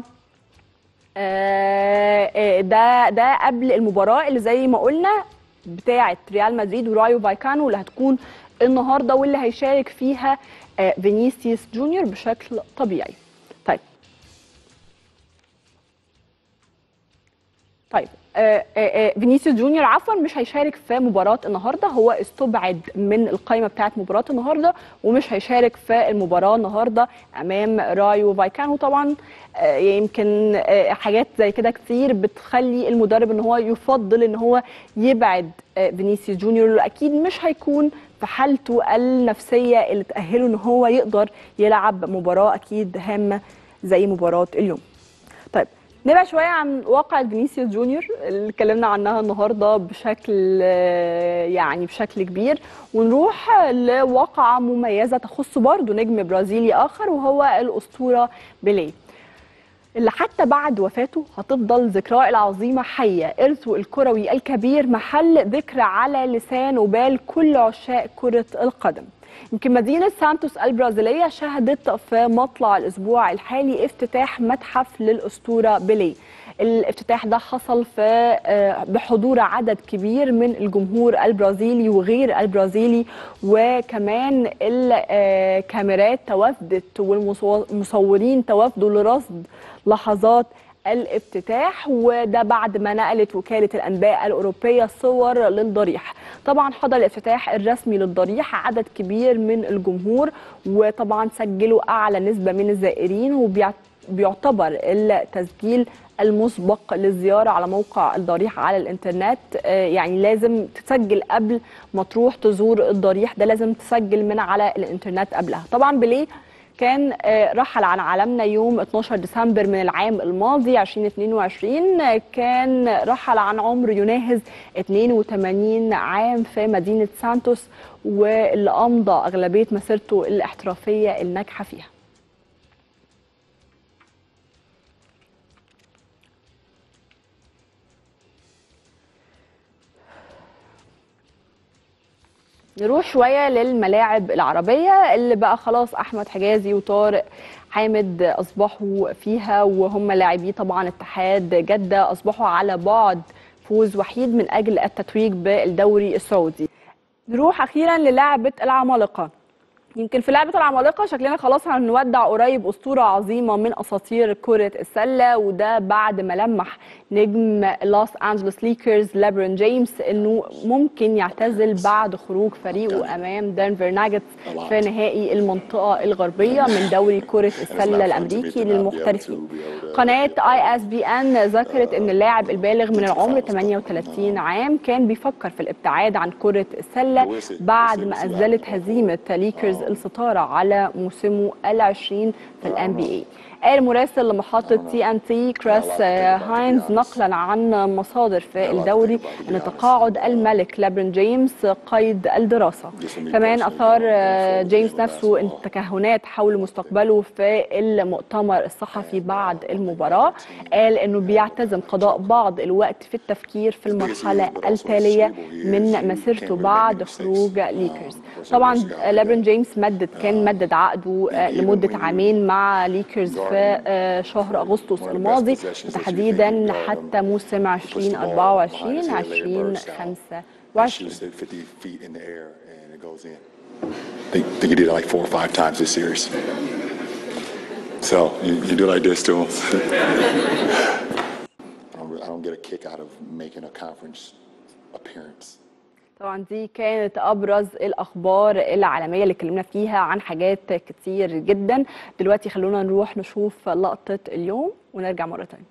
آه، آه، ده ده قبل المباراه اللي زي ما قلنا بتاعه ريال مدريد ورايو فايكانو اللي هتكون النهارده واللي هيشارك فيها آه، فينيسيوس جونيور بشكل طبيعي. طيب طيب آه، آه، آه، فينيسيوس جونيور عفوا مش هيشارك في مباراه النهارده هو استبعد من القائمه بتاعه مباراه النهارده ومش هيشارك في المباراه النهارده امام رايو فايكانو طبعا آه، يمكن آه، حاجات زي كده كتير بتخلي المدرب ان هو يفضل ان هو يبعد آه، فينيسيوس جونيور اللي اكيد مش هيكون في حالته النفسيه اللي تاهله ان هو يقدر يلعب مباراه اكيد هامه زي مباراه اليوم. طيب نبعد شويه عن واقع فينيسيوس جونيور اللي اتكلمنا عنها النهارده بشكل آه، يعني بشكل كبير ونروح لواقعه مميزه تخص برضه نجم برازيلي اخر وهو الاسطوره بيليه اللي حتى بعد وفاته هتفضل ذكراه العظيمة حية إرثه الكروي الكبير محل ذكر على لسان وبال كل عشاق كرة القدم يمكن مدينة سانتوس البرازيلية شهدت في مطلع الأسبوع الحالي افتتاح متحف للأسطورة بيليه الافتتاح ده حصل في آه، بحضور عدد كبير من الجمهور البرازيلي وغير البرازيلي وكمان الكاميرات توافدت والمصورين توافدوا لرصد لحظات الافتتاح وده بعد ما نقلت وكالة الأنباء الأوروبية صور للضريح طبعا حضر الافتتاح الرسمي للضريح عدد كبير من الجمهور وطبعا سجلوا أعلى نسبة من الزائرين وبيعتبر التسجيل المسبق للزيارة على موقع الضريح على الإنترنت آه، يعني لازم تسجل قبل ما تروح تزور الضريح ده لازم تسجل من على الإنترنت قبلها طبعا بليه كان آه، رحل عن عالمنا يوم 12 ديسمبر من العام الماضي 2022 آه، كان رحل عن عمر يناهز 82 عام في مدينة سانتوس واللي أمضى أغلبية مسيرته الاحترافية الناجحة فيها نروح شوية للملاعب العربية اللي بقى خلاص أحمد حجازي وطارق حامد أصبحوا فيها وهم لاعبي طبعا اتحاد جدة أصبحوا على بعد فوز وحيد من أجل التتويج بالدوري السعودي نروح أخيرا للعبة العمالقة يمكن في لعبة العمالقة شكلنا خلاص هنودع قريب أسطورة عظيمة من أساطير كرة السلة وده بعد ما لمح نجم لوس أنجلوس ليكرز ليبرون جيمس إنه ممكن يعتزل بعد خروج فريقه أمام دنفر ناجتس في نهائي المنطقة الغربية من دوري كرة السلة الأمريكي للمحترفين قناة اي اس بي ان ذكرت ان اللاعب البالغ من العمر 38 عام كان بيفكر في الابتعاد عن كرة السلة بعد ما أزلت هزيمة ليكرز الستارة على موسمه العشرين في الان بي اي قال مراسل لمحطة تي ان تي كريس هاينز نقلا عن مصادر في الدوري ان تقاعد الملك ليبرون جيمس قيد الدراسة كمان اثار آه، جيمس نفسه التكهنات حول مستقبله في المؤتمر الصحفي بعد المباراة قال انه بيعتزم قضاء بعض الوقت في التفكير في المرحلة التالية من مسيرته بعد خروج ليكرز طبعا ليبرون جيمس مدد كان مدد عقده آه، لمدة عامين مع ليكرز في آه، شهر اغسطس الماضي تحديدا حتى موسم 2024 2025 Shoots it 50 feet in the air and it goes in. I think, think he did it like four or five times this series. So you, you do like this to him. I, don't, I don't get a kick out of making a conference appearance. طبعا دي كانت ابرز الاخبار العالميه اللي اتكلمنا فيها عن حاجات كتير جدا دلوقتي خلونا نروح نشوف لقطه اليوم ونرجع مره تانية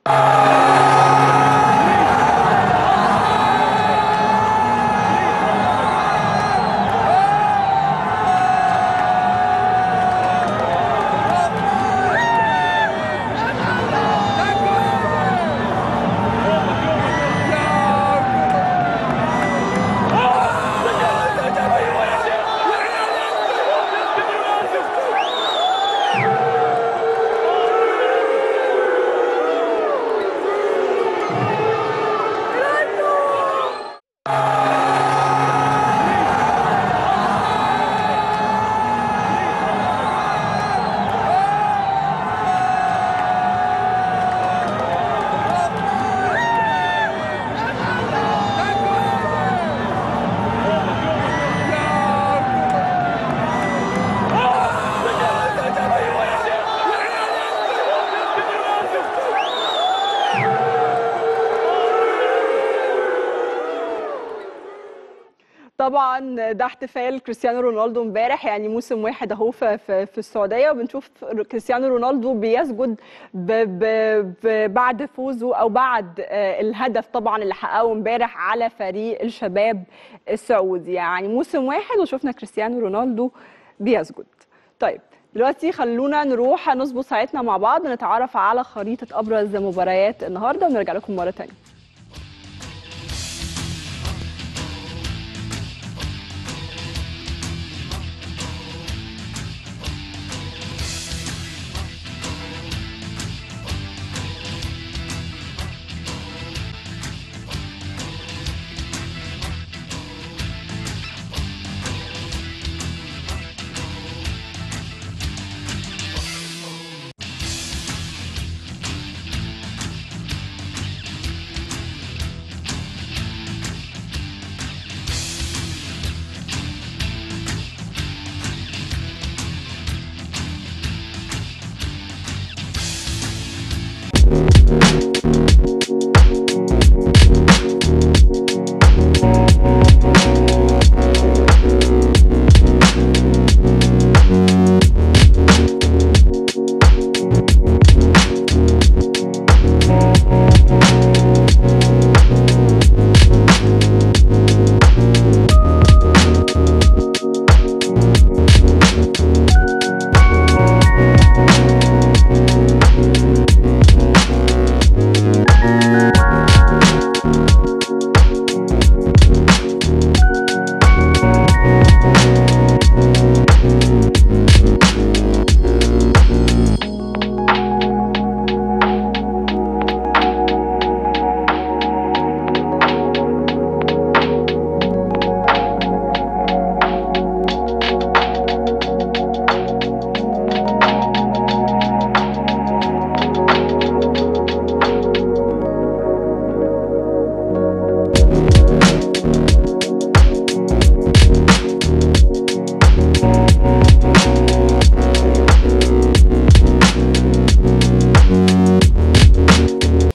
طبعا ده احتفال كريستيانو رونالدو امبارح يعني موسم واحد اهو في, في, في السعوديه وبنشوف كريستيانو رونالدو بيسجد ب ب ب بعد فوزه او بعد آه، الهدف طبعا اللي حققه امبارح على فريق الشباب السعودي يعني موسم واحد وشفنا كريستيانو رونالدو بيسجد طيب دلوقتي خلونا نروح نظبط ساعتنا مع بعض نتعرف على خريطه ابرز مباريات النهارده ونرجع لكم مره ثانيه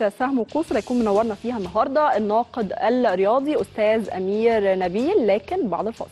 فقره سهم وقوس اللي هيكون منورنا فيها النهارده الناقد الرياضي استاذ امير نبيل لكن بعد الفاصل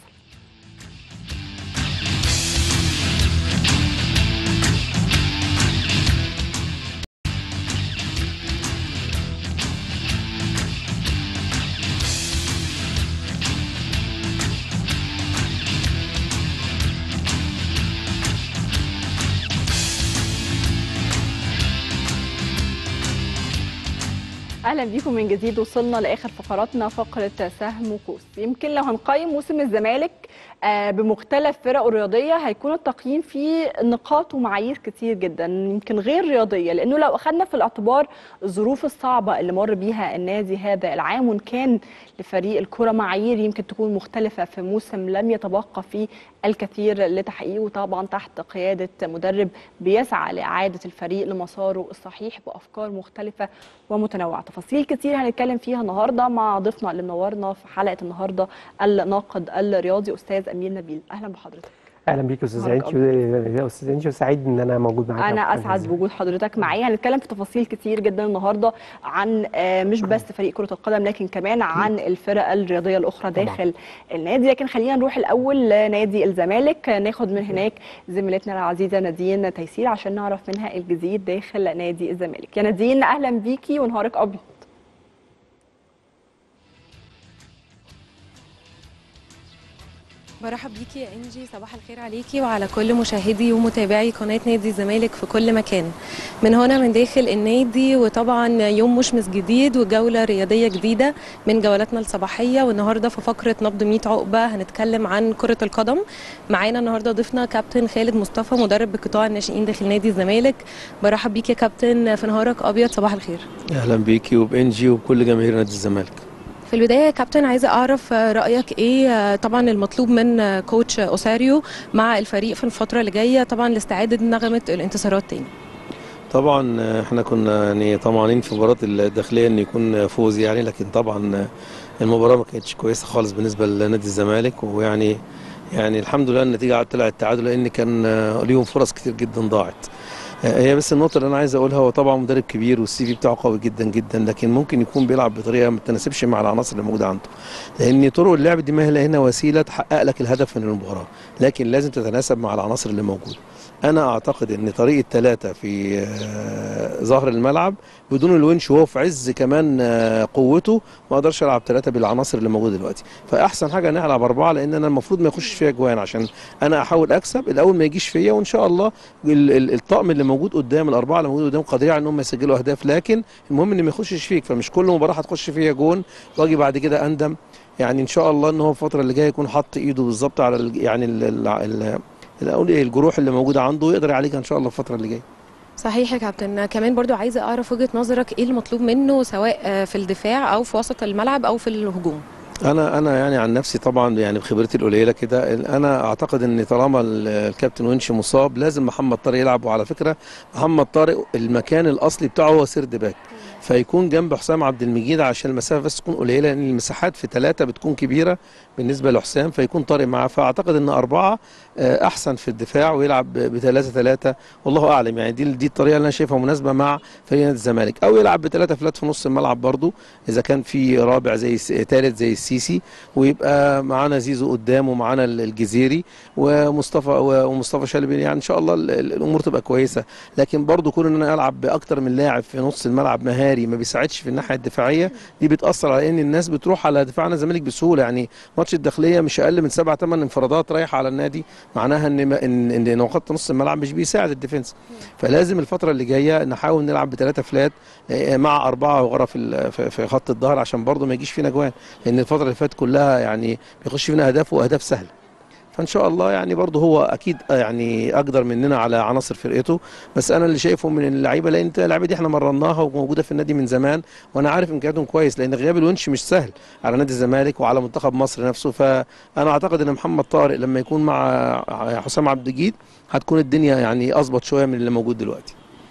اهلا بيكم من جديد وصلنا لاخر فقراتنا فقره سهم وقوس يمكن لو هنقيم موسم الزمالك آه، بمختلف فرقه الرياضيه هيكون التقييم فيه نقاط ومعايير كتير جدا يمكن غير رياضيه لانه لو اخذنا في الاعتبار الظروف الصعبه اللي مر بيها النادي هذا العام وان كان لفريق الكره معايير يمكن تكون مختلفه في موسم لم يتبقى فيه الكثير لتحقيقه طبعا تحت قياده مدرب بيسعى لاعاده الفريق لمساره الصحيح بافكار مختلفه ومتنوعه تفاصيل كتير هنتكلم فيها النهارده مع ضيفنا اللي منورنا في حلقه النهارده الناقد الرياضي استاذ امير نبيل اهلا بحضرتك اهلا بيك يا استاذ نهارك انشو يا استاذ انشو سعيد ان انا موجود معاك انا اسعد بوجود حضرتك معايا هنتكلم في تفاصيل كتير جدا النهارده عن آه، مش بس فريق كره القدم لكن كمان عن الفرق الرياضيه الاخرى طبعاً. داخل النادي لكن خلينا نروح الاول لنادي الزمالك آه، ناخد من هناك زميلتنا العزيزه نادين تيسير عشان نعرف منها الجديد داخل نادي الزمالك يا نادين اهلا بيكي ونهارك ابيض برحب بيكي يا انجي صباح الخير عليكي وعلى كل مشاهدي ومتابعي قناه نادي الزمالك في كل مكان من هنا من داخل النادي وطبعا يوم مشمس جديد وجوله رياضيه جديده من جولاتنا الصباحيه والنهارده في فقره نبض 100 عقبه هنتكلم عن كره القدم معانا النهارده ضيفنا كابتن خالد مصطفى مدرب بقطاع الناشئين داخل نادي الزمالك برحب بيكي يا كابتن في نهارك ابيض صباح الخير اهلا بيكي وبانجي وبكل جماهير نادي الزمالك في البدايه يا كابتن عايزه اعرف آه، رايك ايه آه، طبعا المطلوب من آه، كوتش اوساريو مع الفريق في الفتره اللي جايه طبعا لاستعاده نغمه الانتصارات تاني طبعا آه، احنا كنا يعني طمعانين في مباراه الداخليه ان يكون فوز يعني لكن طبعا آه، المباراه ما كانتش كويسه خالص بالنسبه لنادي الزمالك ويعني يعني الحمد لله النتيجه طلعت تعادل لان كان آه، ليهم فرص كتير جدا ضاعت آه، هي بس النقطة اللي أنا عايز أقولها هو طبعا مدرب كبير والسي في بتاعه قوي جدا جدا لكن ممكن يكون بيلعب بطريقة ما تناسبش مع العناصر اللي موجودة عنده لأن طرق اللعب دي ما هي هنا وسيلة تحقق لك الهدف من المباراة لكن لازم تتناسب مع العناصر اللي موجودة انا اعتقد ان طريقه ثلاثه في آه، ظهر الملعب بدون الونش وهو في عز كمان آه، قوته ما اقدرش العب ثلاثه بالعناصر اللي موجوده دلوقتي فاحسن حاجه ان العب اربعه لان انا المفروض ما يخش فيها جوان عشان انا احاول اكسب الاول ما يجيش فيا وان شاء الله ال- ال- الطقم اللي موجود قدام الاربعه اللي موجود قدام قادرين على ان هم يسجلوا اهداف لكن المهم ان ما يخشش فيك فمش كل مباراه هتخش فيها جون واجي بعد كده اندم يعني ان شاء الله ان هو الفتره اللي جايه يكون حط ايده بالظبط على ال- يعني ال- ال- ال- الاقول ايه الجروح اللي موجوده عنده ويقدر يعالجها ان شاء الله الفتره اللي جايه صحيح يا كابتن كمان برضو عايزه اعرف وجهه نظرك ايه المطلوب منه سواء آه، في الدفاع او في وسط الملعب او في الهجوم انا انا يعني عن نفسي طبعا يعني بخبرتي القليله كده انا اعتقد ان طالما ال- الكابتن ونش مصاب لازم محمد طارق يلعب وعلى فكره محمد طارق المكان الاصلي بتاعه هو سيرد باك فيكون جنب حسام عبد المجيد عشان المسافه بس تكون قليله لان المساحات في ثلاثه بتكون كبيره بالنسبه لحسام فيكون طارق معاه فاعتقد ان اربعه آه، احسن في الدفاع ويلعب بثلاثه ثلاثه والله اعلم يعني دي دي الطريقه اللي انا شايفها مناسبه مع فريق نادي الزمالك او يلعب بثلاثه فلات في نص الملعب برضو اذا كان في رابع زي ثالث زي السيسي ويبقى معانا زيزو قدام ومعانا ال- الجزيري ومصطفى ومصطفى شلبي يعني ان شاء الله ال- ال- الامور تبقى كويسه لكن برضو كون ان انا العب باكتر من لاعب في نص الملعب مهاري ما بيساعدش في الناحيه الدفاعيه دي بتاثر على ان الناس بتروح على دفاعنا الزمالك بسهوله يعني ماتش الداخليه مش اقل من سبع ثمان انفرادات رايحه على النادي معناها ان ما- ان ان إن خط نص الملعب مش بيساعد الديفنس فلازم الفتره اللي جايه نحاول نلعب بثلاثه فلات آه، مع اربعه ورا في ال- في- في خط الظهر عشان برضو ما يجيش فينا جوان لان الفتره اللي فاتت كلها يعني بيخش فينا اهداف واهداف سهله فان شاء الله يعني برضه هو اكيد يعني اقدر مننا على عناصر فرقته بس انا اللي شايفه من اللعيبه لان اللعيبه دي احنا مرناها وموجوده في النادي من زمان وانا عارف امكانياتهم كويس لان غياب الونش مش سهل على نادي الزمالك وعلى منتخب مصر نفسه فانا اعتقد ان محمد طارق لما يكون مع حسام عبد الجيد هتكون الدنيا يعني اظبط شويه من اللي موجود دلوقتي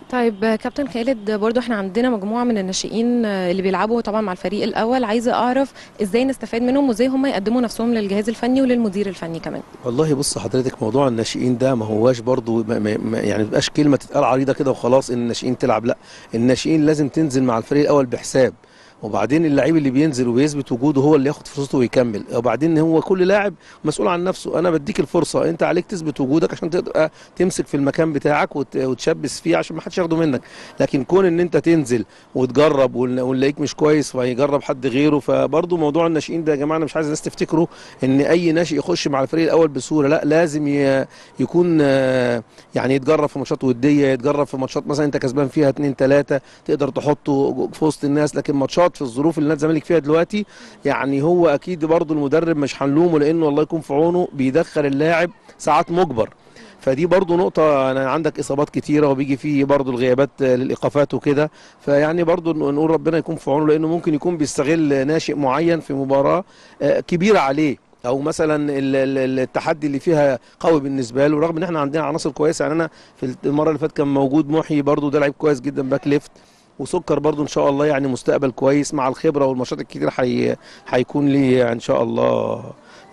طيب آه، كابتن خالد برضو احنا عندنا مجموعه من الناشئين آه، اللي بيلعبوا طبعا مع الفريق الاول عايزه اعرف ازاي نستفاد منهم وازاي هم يقدموا نفسهم للجهاز الفني وللمدير الفني كمان والله بص حضرتك موضوع الناشئين ده ما هواش برضو ما ما ما- يعني ما تبقاش كلمه تتقال عريضه كده وخلاص ان الناشئين تلعب لا الناشئين لازم تنزل مع الفريق الاول بحساب وبعدين اللعيب اللي بينزل وبيثبت وجوده هو اللي ياخد فرصته ويكمل وبعدين هو كل لاعب مسؤول عن نفسه انا بديك الفرصه انت عليك تثبت وجودك عشان تبقى تمسك في المكان بتاعك وت- وتشبث فيه عشان ما حدش ياخده منك لكن كون ان انت تنزل وتجرب ون- ونلاقيك مش كويس فيجرب حد غيره فبرضه موضوع الناشئين ده يا جماعه انا مش عايز الناس تفتكروا ان اي ناشئ يخش مع الفريق الاول بسهوله لا لازم ي- يكون آه، يعني يتجرب في ماتشات وديه يتجرب في ماتشات مثلا انت كسبان فيها اتنين تلاته تقدر تحطه في وسط الناس لكن ماتشات في الظروف اللي نادي الزمالك فيها دلوقتي يعني هو اكيد برضه المدرب مش هنلومه لانه الله يكون في عونه بيدخل اللاعب ساعات مجبر فدي برضو نقطة أنا عندك إصابات كتيرة وبيجي فيه برضو الغيابات آه، للإيقافات وكده فيعني برضو ن- نقول ربنا يكون في عونه لأنه ممكن يكون بيستغل ناشئ معين في مباراة آه، كبيرة عليه او مثلا ال- ال- التحدي اللي فيها قوي بالنسبه له رغم ان احنا عندنا عناصر كويسه يعني انا في المره اللي فاتت كان موجود محي برضو ده لعيب كويس جدا باك ليفت وسكر برضو ان شاء الله يعني مستقبل كويس مع الخبره والماتشات الكتير حي... هيكون لي ان شاء الله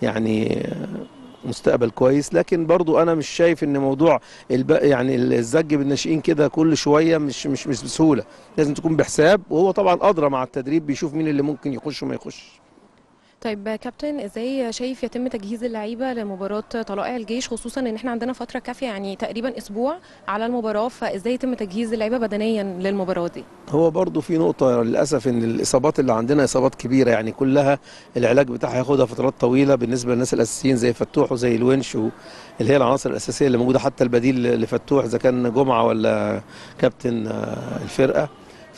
يعني مستقبل كويس لكن برضو انا مش شايف ان موضوع الب... يعني الزج بالناشئين كده كل شويه مش مش مش بسهوله لازم تكون بحساب وهو طبعا ادرى مع التدريب بيشوف مين اللي ممكن يخش وما يخش طيب كابتن ازاي شايف يتم تجهيز اللعيبه لمباراه طلائع الجيش خصوصا ان احنا عندنا فتره كافيه يعني تقريبا اسبوع على المباراه فازاي يتم تجهيز اللعيبه بدنيا للمباراه دي هو برضو في نقطة للأسف إن الإصابات اللي عندنا إصابات كبيرة يعني كلها العلاج بتاعها هياخدها فترات طويلة بالنسبة للناس الأساسيين زي فتوح وزي الونش و- اللي هي العناصر الأساسية اللي موجودة حتى البديل لفتوح إذا كان جمعة ولا كابتن آه، الفرقة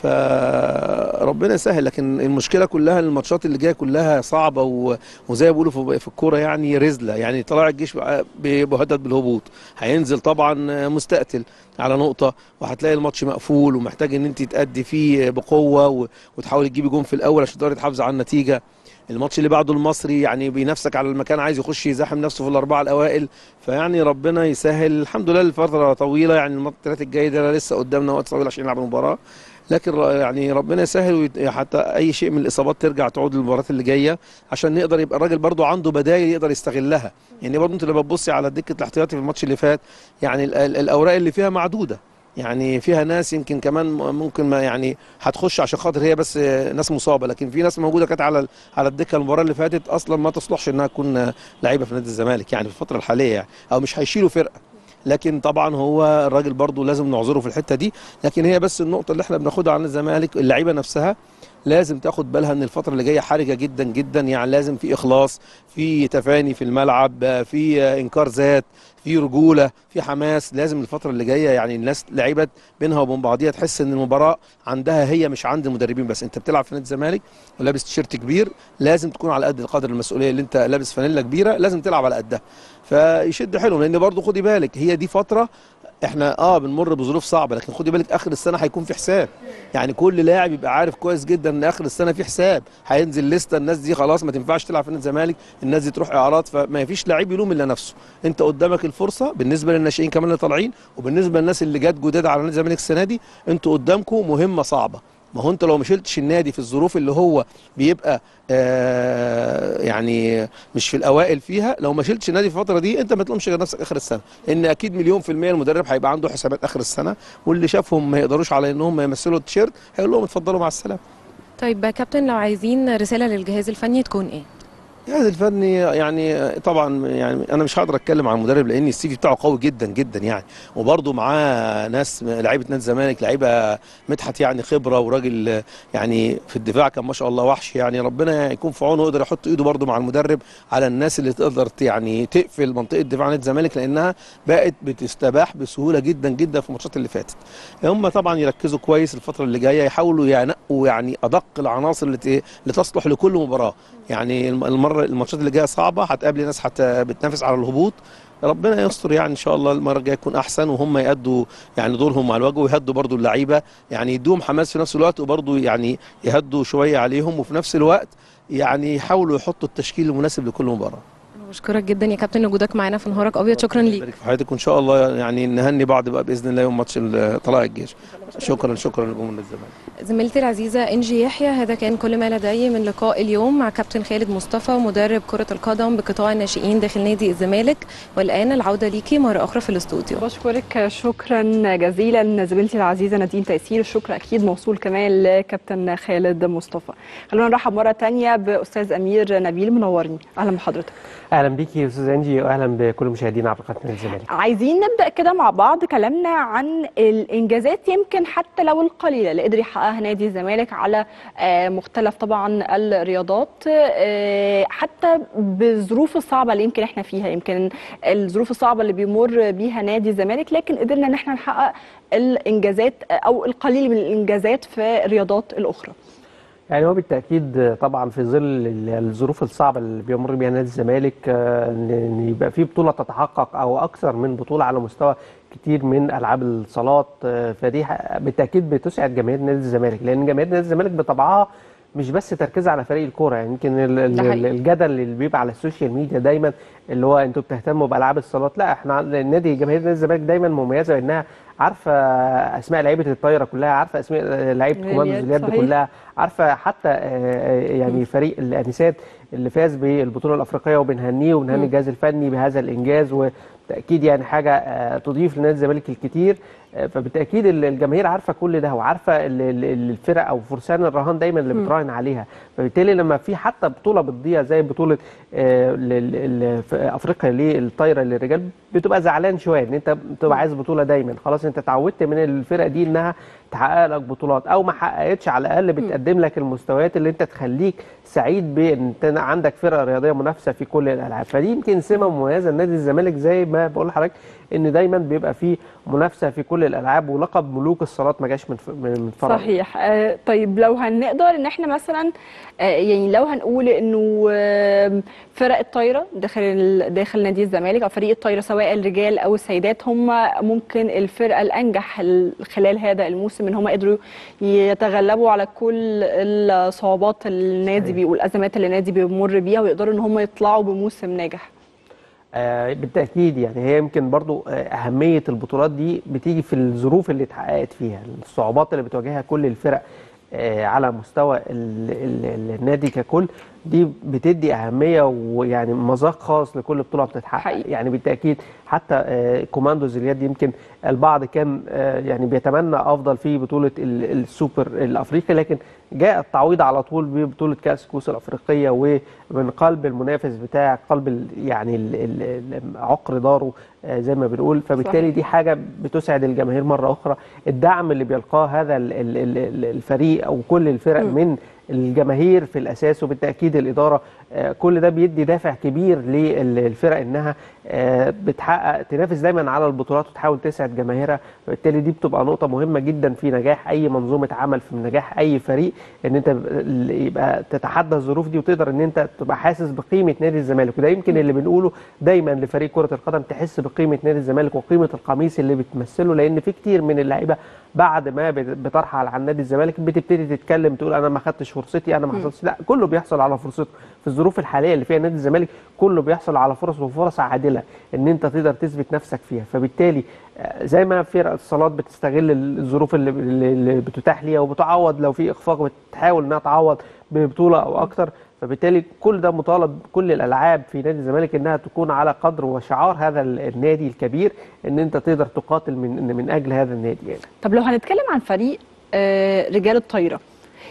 فربنا يسهل لكن المشكله كلها إن الماتشات اللي جايه كلها صعبه و... وزي ما بيقولوا في- في الكوره يعني رزله يعني طلائع الجيش بقى ب- مهدد بالهبوط هينزل طبعا مستقتل على نقطه وهتلاقي الماتش مقفول ومحتاج ان انت تأدي فيه بقوه و... وتحاول تجيبي جون في الاول عشان تقدري تحافظي على النتيجه الماتش اللي بعده المصري يعني بينافسك على المكان عايز يخش يزاحم نفسه في الاربعه الاوائل فيعني ربنا يسهل الحمد لله الفتره طويله يعني الماتش الثلاث الجاي ده لسه قدامنا وقت طويل عشان نلعب المباراه لكن ر- يعني ربنا يسهل ويت- حتى اي شيء من الاصابات ترجع تعود للمباريات اللي جايه عشان نقدر يبقى الراجل برضو عنده بدايل يقدر يستغلها يعني برضو انت لما تبصي على دكه الاحتياطي في الماتش اللي فات يعني ال- ال- الاوراق اللي فيها معدوده يعني فيها ناس يمكن كمان م- ممكن ما يعني هتخش عشان خاطر هي بس آه، ناس مصابه لكن في ناس موجوده كانت على ال- على الدكه المباراه اللي فاتت اصلا ما تصلحش انها تكون آه، لعيبه في نادي الزمالك يعني في الفتره الحاليه يعني او مش هيشيلوا فرقه لكن طبعا هو الراجل برضو لازم نعذره في الحته دي لكن هي بس النقطه اللي احنا بناخدها عن الزمالك اللعيبه نفسها لازم تاخد بالها ان الفتره اللي جايه حرجه جدا جدا يعني لازم في اخلاص في تفاني في الملعب في انكار ذات في رجوله في حماس لازم الفتره اللي جايه يعني الناس لعيبه بينها وبين بعضيها تحس ان المباراه عندها هي مش عند المدربين بس انت بتلعب في نادي الزمالك ولابس تيشيرت كبير لازم تكون على قد قدر المسؤوليه اللي انت لابس فانيلا كبيره لازم تلعب على قدها فيشد حلو لان برضو خدي بالك هي دي فتره احنا اه بنمر بظروف صعبه لكن خدي بالك اخر السنه هيكون في حساب يعني كل لاعب يبقى عارف كويس جدا ان اخر السنه في حساب هينزل لسته الناس دي خلاص ما تنفعش تلعب في نادي الزمالك الناس دي تروح اعارات فما فيش لعيب يلوم الا نفسه انت قدامك الفرصه بالنسبه للناشئين كمان اللي طالعين وبالنسبه للناس اللي جت جداد على نادي الزمالك السنه دي انتوا قدامكم مهمه صعبه ما هو انت لو ما شلتش النادي في الظروف اللي هو بيبقى آه يعني مش في الاوائل فيها لو ما شلتش النادي في الفتره دي انت ما تلومش غير نفسك اخر السنه لان اكيد مليون في الميه المدرب هيبقى عنده حسابات اخر السنه واللي شافهم ما يقدروش على انهم يمثلوا التيشيرت هيقول لهم اتفضلوا مع السلامه طيب كابتن لو عايزين رساله للجهاز الفني تكون ايه الجهاز الفني يعني طبعا يعني انا مش هقدر اتكلم عن المدرب لان السي في بتاعه قوي جدا جدا يعني وبرده معاه ناس لعيبه نادي الزمالك لعيبه مدحت يعني خبره وراجل يعني في الدفاع كان ما شاء الله وحش يعني ربنا يكون في عونه ويقدر يحط ايده برده مع المدرب على الناس اللي تقدر ت- يعني تقفل منطقه دفاع نادي الزمالك لانها بقت بتستباح بسهوله جدا جدا في الماتشات اللي فاتت هم طبعا يركزوا كويس الفتره اللي جايه يحاولوا ينقوا يعني ادق العناصر اللي ت- اللي تصلح لكل مباراه يعني الم- المره الماتشات اللي جايه صعبه هتقابلي ناس حتى بتنافس على الهبوط ربنا يستر يعني ان شاء الله المره الجايه يكون احسن وهم يادوا يعني دورهم مع الوجه ويهدوا برضو اللعيبه يعني يدوهم حماس في نفس الوقت وبرضو يعني يهدوا شويه عليهم وفي نفس الوقت يعني يحاولوا يحطوا التشكيل المناسب لكل مباراه بشكرك جدا يا كابتن وجودك معانا في نهارك ابيض شكرا ليك يبارك في حياتك وان شاء الله يعني نهني بعض بقى باذن الله يوم ماتش ال- طلائع الجيش شكرا شكرا لجمهور الزمالك زميلتي العزيزة إنجي يحيى هذا كان كل ما لدي من لقاء اليوم مع كابتن خالد مصطفى مدرب كرة القدم بقطاع الناشئين داخل نادي الزمالك والآن العودة ليكي مرة أخرى في الاستوديو بشكرك شكرا جزيلا زميلتي العزيزه نادين تيسير الشكر اكيد موصول كمان لكابتن خالد مصطفى خلونا نرحب مره تانية باستاذ امير نبيل منورني اهلا بحضرتك اهلا بيكي يا استاذ انجي واهلا بكل مشاهدينا عبر قناه الزمالك عايزين نبدا كده مع بعض كلامنا عن الانجازات يمكن حتى لو القليله اللي قدر يحققها نادي الزمالك على آه، مختلف طبعا الرياضات آه، حتى بالظروف الصعبه اللي يمكن احنا فيها يمكن الظروف الصعبه اللي بيمر بيها نادي الزمالك لكن قدرنا ان احنا نحقق الانجازات او القليل من الانجازات في الرياضات الاخرى يعني هو بالتاكيد طبعا في ظل الظروف الصعبه اللي بيمر بيها نادي الزمالك آه، ان إن يبقى في بطوله تتحقق او اكثر من بطوله على مستوى كتير من العاب الصالات آه، فدي ح- بالتاكيد بتسعد جماهير نادي الزمالك لان جماهير نادي الزمالك بطبعها مش بس تركيزها على فريق الكوره يعني يمكن ال- ال- ده حقيقي. الجدل اللي بيبقى على السوشيال ميديا دايما اللي هو انتوا بتهتموا بالعاب الصالات لا احنا عن- النادي جماهير نادي الزمالك دايما مميزه بانها عارفه اسماء لعيبه الطايره كلها عارفه اسماء لعيبه كوماندوز اليد، اليد صحيح. كلها عارفه حتى آه، يعني فريق الانسات اللي فاز بالبطوله الافريقيه وبنهنيه وبنهني الجهاز الفني بهذا الانجاز وبالتاكيد يعني حاجه آه، تضيف لنادي الزمالك الكتير آه، فبالتاكيد ال- الجماهير عارفه كل ده وعارفه ال- ال- ال- الفرق او فرسان الرهان دايما اللي بتراهن عليها فبالتالي لما في حتى بطوله بتضيع زي بطوله آه، ال- ال- ال- في افريقيا للطايره للرجال بتبقى زعلان شويه ان انت بتبقى عايز بطوله دايما خلاص انت اتعودت من الفرق دي انها تحقق لك بطولات او ما حققتش على الاقل بتقدم لك المستويات اللي انت تخليك سعيد بان انت عندك فرقه رياضيه منافسه في كل الالعاب فدي يمكن سمه مميزه لنادي الزمالك زي ما بقول لحضرتك ان دايما بيبقى فيه منافسه في كل الالعاب ولقب ملوك الصالات ما جاش من ف- من من فراغ صحيح آه، طيب لو هنقدر ان احنا مثلا آه، يعني لو هنقول انه آه، فرق الطايره داخل ال- داخل نادي الزمالك او فريق الطايره سواء الرجال او السيدات هم ممكن الفرقه الانجح ال- خلال هذا الموسم ان هم قدروا يتغلبوا على كل الصعوبات اللي النادي صحيح. بي والازمات اللي النادي بيمر بيها ويقدروا ان هم يطلعوا بموسم ناجح آه، بالتأكيد يعني هي يمكن برضو آه، أهمية البطولات دي بتيجي في الظروف اللي اتحققت فيها الصعوبات اللي بتواجهها كل الفرق آه، على مستوى ال ال النادي ككل دي بتدي أهمية ويعني مذاق خاص لكل بطولة بتتحقق حقيقي. يعني بالتأكيد حتى آه، كوماندوز اليد يمكن البعض كان آه، يعني بيتمنى أفضل في بطولة ال- السوبر الأفريقي لكن جاء التعويض على طول ببطولة كأس كوس الأفريقية ومن قلب المنافس بتاع قلب ال يعني ال ال ال عقر داره آه، زي ما بنقول فبالتالي صحيح. دي حاجة بتسعد الجماهير مرة أخرى الدعم اللي بيلقاه هذا ال ال ال ال- الفريق أو كل الفرق مم. من الجماهير في الأساس وبالتأكيد الإدارة آه، كل ده بيدي دافع كبير للفرق إنها آه، بتحقق تنافس دايما على البطولات وتحاول تسعد جماهيرها فبالتالي دي بتبقى نقطة مهمة جدا في نجاح أي منظومة عمل في نجاح أي فريق إن أنت يبقى تتحدى الظروف دي وتقدر إن أنت تبقى حاسس بقيمة نادي الزمالك وده يمكن اللي بنقوله دايما لفريق كرة القدم تحس بقيمة نادي الزمالك وقيمة القميص اللي بتمثله لأن في كتير من اللعيبة بعد ما بت- بترحل عن نادي الزمالك بتبتدي تتكلم تقول انا ما خدتش فرصتي انا ما حصلش لا كله بيحصل على فرصته في الظروف الحاليه اللي فيها نادي الزمالك كله بيحصل على فرص وفرص عادله ان انت تقدر تثبت نفسك فيها فبالتالي آه، زي ما فرق الصالات بتستغل الظروف اللي, اللي اللي بتتاح ليها وبتعوض لو في اخفاق بتحاول انها تعوض ببطوله او اكتر فبالتالي كل ده مطالب كل الالعاب في نادي الزمالك انها تكون على قدر وشعار هذا ال- النادي الكبير ان انت تقدر تقاتل من من اجل هذا النادي يعني. طب لو هنتكلم عن فريق آه، رجال الطايره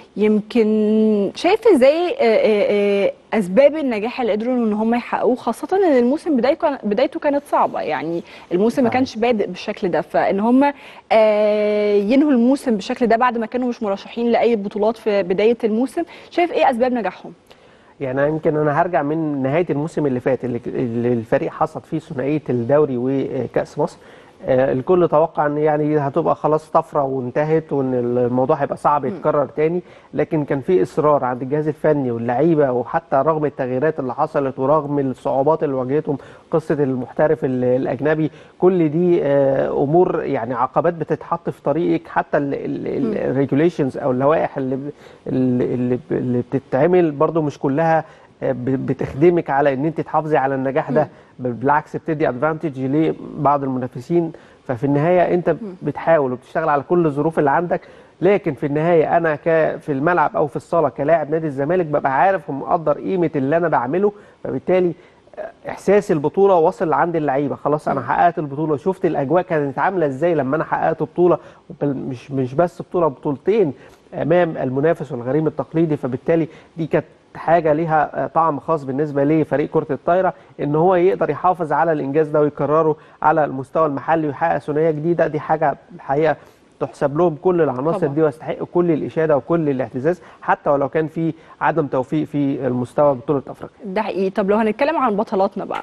يمكن شايف ازاي آه، آه، آه، اسباب النجاح اللي قدروا ان هم يحققوه خاصه ان الموسم بدايته كان- بدايته كانت صعبه يعني الموسم ما صحيح. كانش بادئ بالشكل ده فان هم آه، ينهوا الموسم بالشكل ده بعد ما كانوا مش مرشحين لاي بطولات في بدايه الموسم شايف ايه اسباب نجاحهم يعني أنا يمكن انا هرجع من نهايه الموسم اللي فات اللي اللي الفريق حصد فيه ثنائيه الدوري وكاس مصر آه، الكل توقع ان يعني هتبقى خلاص طفره وانتهت وان الموضوع هيبقى صعب يتكرر تاني لكن كان في اصرار عند الجهاز الفني واللعيبه وحتى رغم التغييرات اللي حصلت ورغم الصعوبات اللي واجهتهم قصه المحترف ال- الاجنبي كل دي آه، امور يعني عقبات بتتحط في طريقك حتى الريجوليشنز او اللوائح اللي ب- اللي اللي- اللي بتتعمل برضو مش كلها آه، ب- بتخدمك على ان انت تحافظي على النجاح ده بل بالعكس بتدي ادفانتج لبعض المنافسين ففي النهايه انت بتحاول وبتشتغل على كل الظروف اللي عندك لكن في النهايه انا ك في الملعب او في الصاله كلاعب نادي الزمالك ببقى عارف ومقدر قيمه اللي انا بعمله فبالتالي احساس البطوله وصل عند اللعيبه خلاص انا حققت البطوله شفت الاجواء كانت عامله ازاي لما انا حققت بطوله بل مش مش بس بطوله بطولتين امام المنافس والغريم التقليدي فبالتالي دي كانت حاجه ليها طعم خاص بالنسبه لفريق كره الطايره ان هو يقدر يحافظ على الانجاز ده ويكرره على المستوى المحلي ويحقق ثنائيه جديده دي حاجه الحقيقه تحسب لهم كل العناصر طبعاً. دي ويستحق كل الاشاده وكل الاعتزاز حتى ولو كان في عدم توفيق في المستوى بطوله افريقيا ده حقيقي طب لو هنتكلم عن بطلاتنا بقى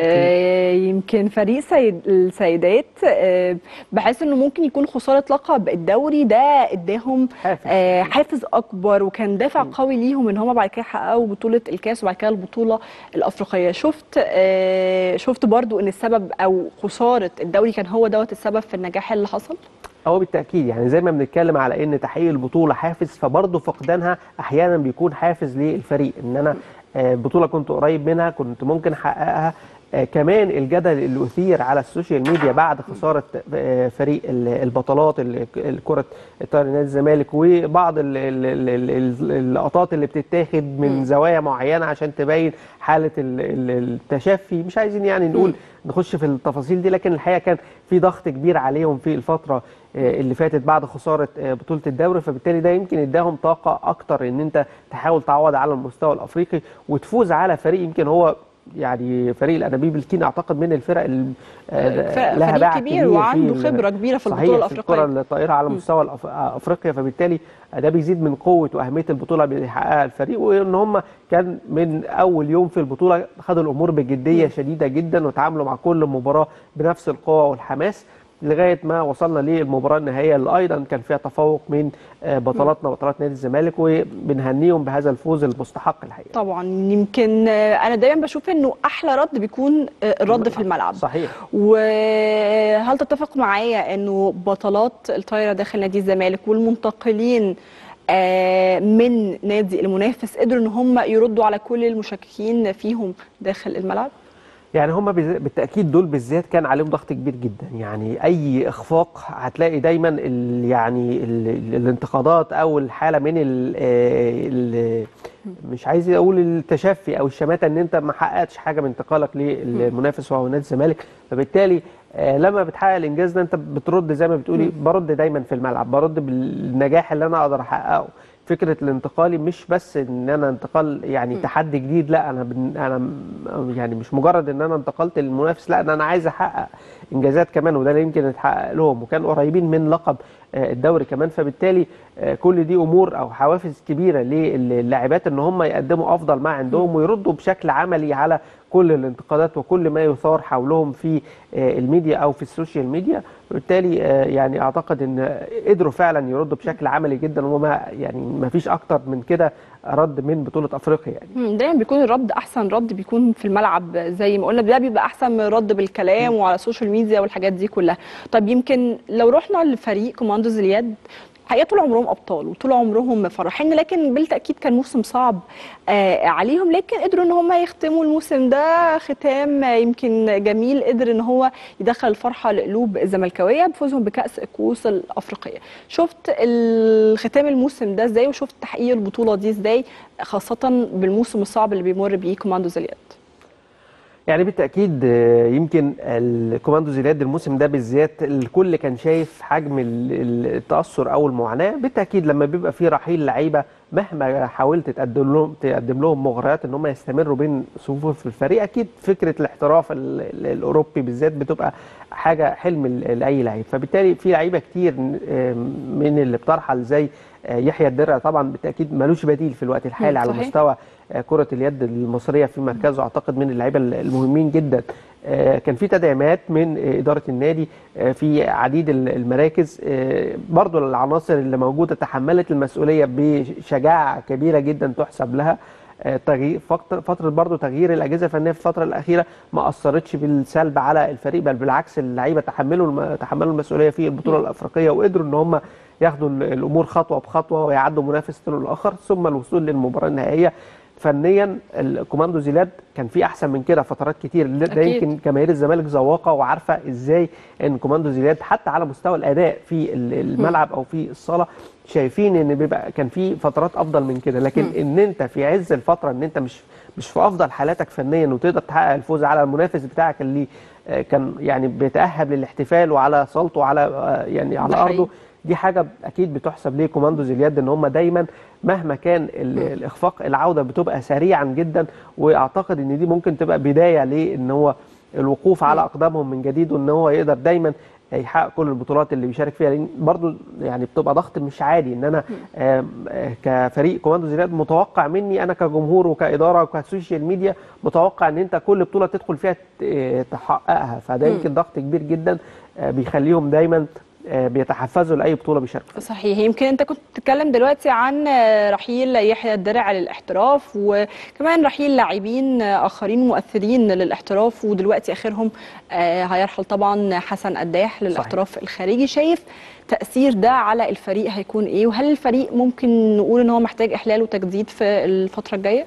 آه، يمكن فريق سيد السيدات آه، بحس انه ممكن يكون خساره لقب الدوري ده اداهم حافز. آه، حافز اكبر وكان دافع قوي ليهم ان هم بعد كده يحققوا بطوله الكاس وبعد كده البطوله الافريقيه شفت آه، شفت برضو ان السبب او خساره الدوري كان هو دوت السبب في النجاح اللي حصل هو بالتاكيد يعني زي ما بنتكلم على ان تحقيق البطوله حافز فبرضه فقدانها احيانا بيكون حافز للفريق ان انا آه، بطوله كنت قريب منها كنت ممكن احققها آه، كمان الجدل اللي اثير على السوشيال ميديا بعد خساره آه، فريق ال- البطلات ال- الكره الطايره نادي الزمالك وبعض ال- ال- ال- ال- ال- اللقطات اللي بتتاخد من زوايا معينه عشان تبين حاله ال- ال- التشفي مش عايزين يعني نقول نخش في التفاصيل دي لكن الحقيقه كان في ضغط كبير عليهم في الفتره آه، اللي فاتت بعد خساره آه، بطوله الدوري فبالتالي ده يمكن اداهم طاقه اكتر ان انت تحاول تعوض على المستوى الافريقي وتفوز على فريق يمكن هو يعني فريق الانابيب الكين اعتقد من الفرق اللي فرق- لها فريق باع كبير في وعنده ال- خبرة كبيرة في صحيح البطولة في الكره الأفريقية. الطائره على مستوى الأف- افريقيا فبالتالي ده بيزيد من قوه واهميه البطوله اللي بيحققها الفريق وان هم كان من اول يوم في البطوله خدوا الامور بجديه شديده جدا وتعاملوا مع كل مباراه بنفس القوه والحماس لغايه ما وصلنا للمباراه النهائيه اللي ايضا كان فيها تفوق من آه، بطلاتنا بطلات نادي الزمالك وبنهنيهم بهذا الفوز المستحق الحقيقه طبعا يمكن آه، انا دايما بشوف انه احلى رد بيكون آه، الرد في الملعب صحيح وهل تتفق معايا انه بطلات الطايره داخل نادي الزمالك والمنتقلين آه، من نادي المنافس قدروا ان هم يردوا على كل المشككين فيهم داخل الملعب يعني هم بز- بالتاكيد دول بالذات كان عليهم ضغط كبير جدا يعني اي اخفاق هتلاقي دايما ال يعني ال ال الانتقادات او الحاله من ال ال مش عايز اقول التشفي او الشماته ان انت ما حققتش حاجه من انتقالك للمنافس وهو نادي الزمالك فبالتالي آه، لما بتحقق الانجاز ده انت بترد زي ما بتقولي برد دايما في الملعب برد بالنجاح اللي انا اقدر احققه فكره الانتقالي مش بس ان انا انتقال يعني تحدي جديد لا انا بن انا م- يعني مش مجرد ان انا انتقلت للمنافس لا ده انا عايز احقق انجازات كمان وده اللي يمكن يتحقق لهم وكان قريبين من لقب آه، الدوري كمان فبالتالي آه، كل دي امور او حوافز كبيره للاعبات ان هم يقدموا افضل ما عندهم ويردوا بشكل عملي على كل الانتقادات وكل ما يثار حولهم في آه، الميديا او في السوشيال ميديا وبالتالي آه، يعني اعتقد ان قدروا فعلا يردوا بشكل عملي جدا وما يعني ما فيش اكتر من كده رد من بطوله افريقيا يعني مم، دايما بيكون الرد احسن رد بيكون في الملعب زي ما قلنا ده بيبقى احسن من الرد بالكلام وعلى السوشيال ميديا والحاجات دي كلها طب يمكن لو رحنا لفريق كوماندوز اليد حقيقة طول عمرهم ابطال وطول عمرهم مفرحين لكن بالتاكيد كان موسم صعب آه عليهم لكن قدروا ان هم يختموا الموسم ده ختام آه، يمكن جميل قدر ان هو يدخل الفرحه لقلوب الزملكاويه بفوزهم بكاس الكؤوس الافريقيه شفت الختام الموسم ده ازاي وشفت تحقيق البطوله دي ازاي خاصه بالموسم الصعب اللي بيمر بيه كوماندوز اليد يعني بالتاكيد آه، يمكن الكوماندوز اليد الموسم ده بالذات الكل كان شايف حجم ال- ال- التاثر او المعاناه بالتاكيد لما بيبقى في رحيل لعيبه مهما حاولت تقدم لهم تقدم لهم مغريات ان هم يستمروا بين صفوف الفريق اكيد فكره الاحتراف ال- ال- الاوروبي بالذات بتبقى حاجه حلم ل- لاي لعيب فبالتالي في لعيبه كتير آه، من اللي بترحل زي آه، يحيى الدرع طبعا بالتاكيد ملوش بديل في الوقت الحالي مم، على صحيح. مستوى آه، كره اليد المصريه في مركزه اعتقد من اللعيبه المهمين جدا آه، كان في تدعيمات من آه، اداره النادي آه، في عديد ال- المراكز آه، برضو العناصر اللي موجوده تحملت المسؤوليه بشجاعه كبيره جدا تحسب لها آه، تغيير فتره فتره برضو تغيير الاجهزه الفنيه في الفتره الاخيره ما اثرتش بالسلب على الفريق بل بالعكس اللعيبه تحملوا الم- تحملوا المسؤوليه في البطوله الافريقيه وقدروا ان هم ياخدوا ال- الامور خطوه بخطوه ويعدوا منافس تلو الاخر ثم الوصول للمباراه النهائيه فنيا الكوماندو زيلات كان في احسن من كده فترات كتير ده أكيد. يمكن جماهير الزمالك ذواقه وعارفه ازاي ان كوماندو زيلات حتى على مستوى الاداء في ال- الملعب او في الصاله شايفين ان بيبقى كان في فترات افضل من كده لكن ان انت في عز الفتره ان انت مش مش في افضل حالاتك فنيا وتقدر تحقق الفوز على المنافس بتاعك اللي آه، كان يعني بيتاهب للاحتفال وعلى صالته على آه، يعني على ده حقيقي. ارضه دي حاجه اكيد بتحسب ليه كوماندوز اليد ان هم دايما مهما كان ال- الاخفاق العوده بتبقى سريعا جدا واعتقد ان دي ممكن تبقى بدايه لان هو الوقوف على اقدامهم من جديد وان هو يقدر دايما يحقق كل البطولات اللي بيشارك فيها لان برضو يعني بتبقى ضغط مش عادي ان انا آم، آه، كفريق كوماندو زياد متوقع مني انا كجمهور وكاداره وكسوشيال ميديا متوقع ان انت كل بطوله تدخل فيها ت- آه، تحققها فده يمكن ضغط كبير جدا آه، بيخليهم دايما آه، بيتحفزوا لاي بطوله بيشاركوا فيها. صحيح يمكن انت كنت بتتكلم دلوقتي عن آه، رحيل يحيى الدرع للاحتراف وكمان رحيل لاعبين آه، اخرين مؤثرين للاحتراف ودلوقتي اخرهم آه، هيرحل طبعا حسن قداح للاحتراف الخارجي شايف تاثير ده على الفريق هيكون ايه وهل الفريق ممكن نقول ان هو محتاج احلال وتجديد في الفتره الجايه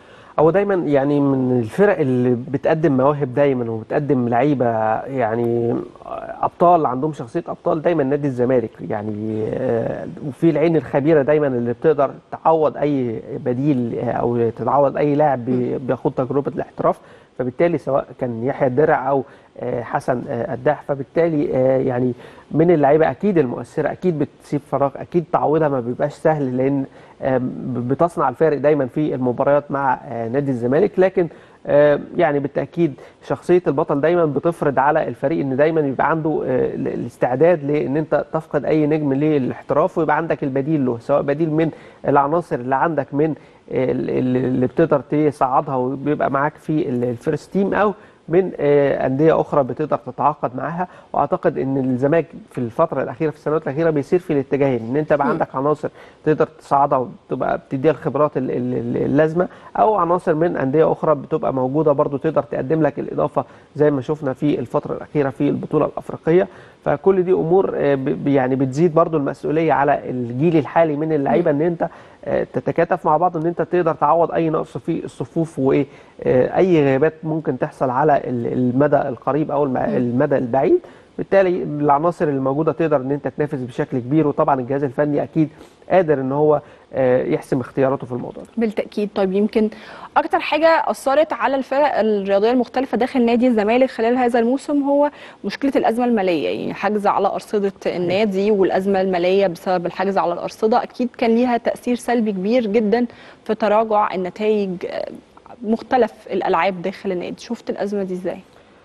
هو دايما يعني من الفرق اللي بتقدم مواهب دايما وبتقدم لعيبه يعني ابطال عندهم شخصيه ابطال دايما نادي الزمالك يعني آه، وفي العين الخبيره دايما اللي بتقدر تعوض اي بديل آه، او تعوض اي لاعب بي- بياخد تجربه الاحتراف فبالتالي سواء كان يحيى الدرع او آه، حسن آه، قداح فبالتالي آه، يعني من اللعيبه اكيد المؤثره اكيد بتسيب فراغ اكيد تعويضها ما بيبقاش سهل لان آم، بتصنع الفارق دايما في المباريات مع آه، نادي الزمالك لكن آه، يعني بالتاكيد شخصيه البطل دايما بتفرض على الفريق ان دايما يبقى عنده آه، ال- الاستعداد لان انت تفقد اي نجم للاحتراف ويبقى عندك البديل له سواء بديل من العناصر اللي عندك من ال- ال- اللي بتقدر تصعدها وبيبقى معاك في ال- الفيرست تيم او من آه، انديه اخرى بتقدر تتعاقد معاها واعتقد ان الزمالك في الفتره الاخيره في السنوات الاخيره بيسير في الاتجاهين ان انت بقى عندك عناصر تقدر تصعدها وتبقى بتديها الخبرات ال- ال- ال- اللازمه او عناصر من انديه اخرى بتبقى موجوده برضو تقدر تقدم لك الاضافه زي ما شفنا في الفتره الاخيره في البطوله الافريقيه فكل دي امور آه، ب- ب- يعني بتزيد برضو المسؤوليه على الجيل الحالي من اللعيبه ان انت آه، تتكاتف مع بعض ان انت تقدر تعوض اي نقص في الصفوف وايه آه، اي غيابات ممكن تحصل على ال- المدى القريب او الم- المدى البعيد بالتالي العناصر اللي موجوده تقدر ان انت تنافس بشكل كبير وطبعا الجهاز الفني اكيد قادر ان هو آه، يحسم اختياراته في الموضوع ده بالتاكيد طيب يمكن اكتر حاجه اثرت على الفرق الرياضيه المختلفه داخل نادي الزمالك خلال هذا الموسم هو مشكله الازمه الماليه يعني حجز على ارصده النادي والازمه الماليه بسبب الحجز على الارصده اكيد كان ليها تاثير سلبي كبير جدا في تراجع النتائج آه، مختلف الالعاب داخل النادي شفت الازمه دي ازاي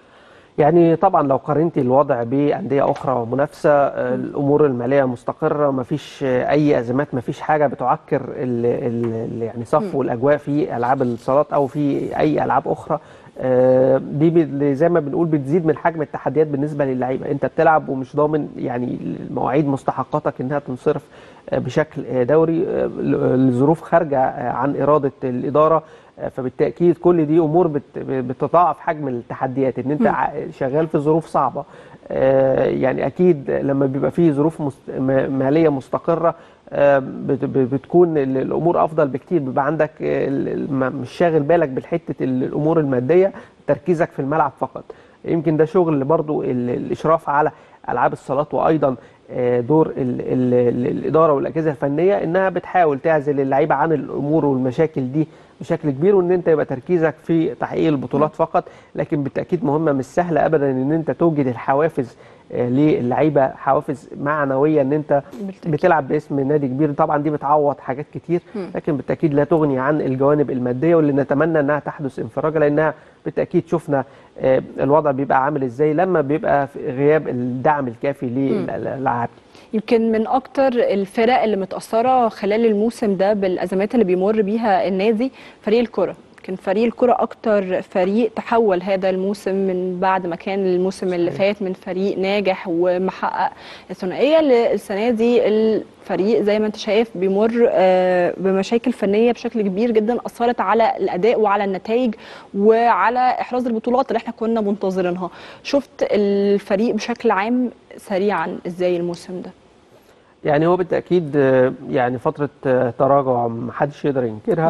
يعني طبعا لو قارنتي الوضع بانديه اخرى منافسه آه، الامور الماليه مستقره ما فيش اي ازمات ما فيش حاجه بتعكر ال ال يعني صفو الاجواء في العاب الصالات او في اي العاب اخرى آه، دي بي- زي ما بنقول بتزيد من حجم التحديات بالنسبه للعيبه انت بتلعب ومش ضامن يعني مواعيد مستحقاتك انها تنصرف آه، بشكل آه، دوري آه، ل- لظروف خارجه آه، عن اراده الاداره آه، فبالتاكيد كل دي امور بت- بتضاعف حجم التحديات ان انت ع- شغال في ظروف صعبه آه، يعني اكيد لما بيبقى فيه ظروف مست- م- ماليه مستقره آه، بت- ب- بتكون ال- الامور افضل بكتير بيبقى عندك آه، ال- ال- ما- مش شاغل بالك بالحته ال- الامور الماديه تركيزك في الملعب فقط يمكن ده شغل برضو ال- الاشراف على العاب الصالات وايضا آه، دور ال ال ال الاداره والاجهزه الفنيه انها بتحاول تعزل اللعيبه عن الامور والمشاكل دي بشكل كبير وان انت يبقى تركيزك في تحقيق البطولات فقط لكن بالتاكيد مهمه مش سهله ابدا ان انت توجد الحوافز آه، للعيبه حوافز معنويه ان انت بالتأكيد. بتلعب باسم نادي كبير طبعا دي بتعوض حاجات كتير لكن بالتاكيد لا تغني عن الجوانب الماديه واللي نتمنى انها تحدث انفراجه لانها بالتاكيد شفنا آه، الوضع بيبقى عامل ازاي لما بيبقى في غياب الدعم الكافي للعاب يمكن من اكتر الفرق اللي متاثره خلال الموسم ده بالازمات اللي بيمر بيها النادي فريق الكره كان فريق الكرة أكتر فريق تحول هذا الموسم من بعد ما كان الموسم اللي فات من فريق ناجح ومحقق الثنائية للسنة دي الفريق زي ما أنت شايف بيمر آه، بمشاكل فنية بشكل كبير جدا أثرت على الأداء وعلى النتائج وعلى إحراز البطولات اللي احنا كنا منتظرينها شفت الفريق بشكل عام سريعا إزاي الموسم ده يعني هو بالتاكيد آه، يعني فتره آه، تراجع محدش يقدر ينكرها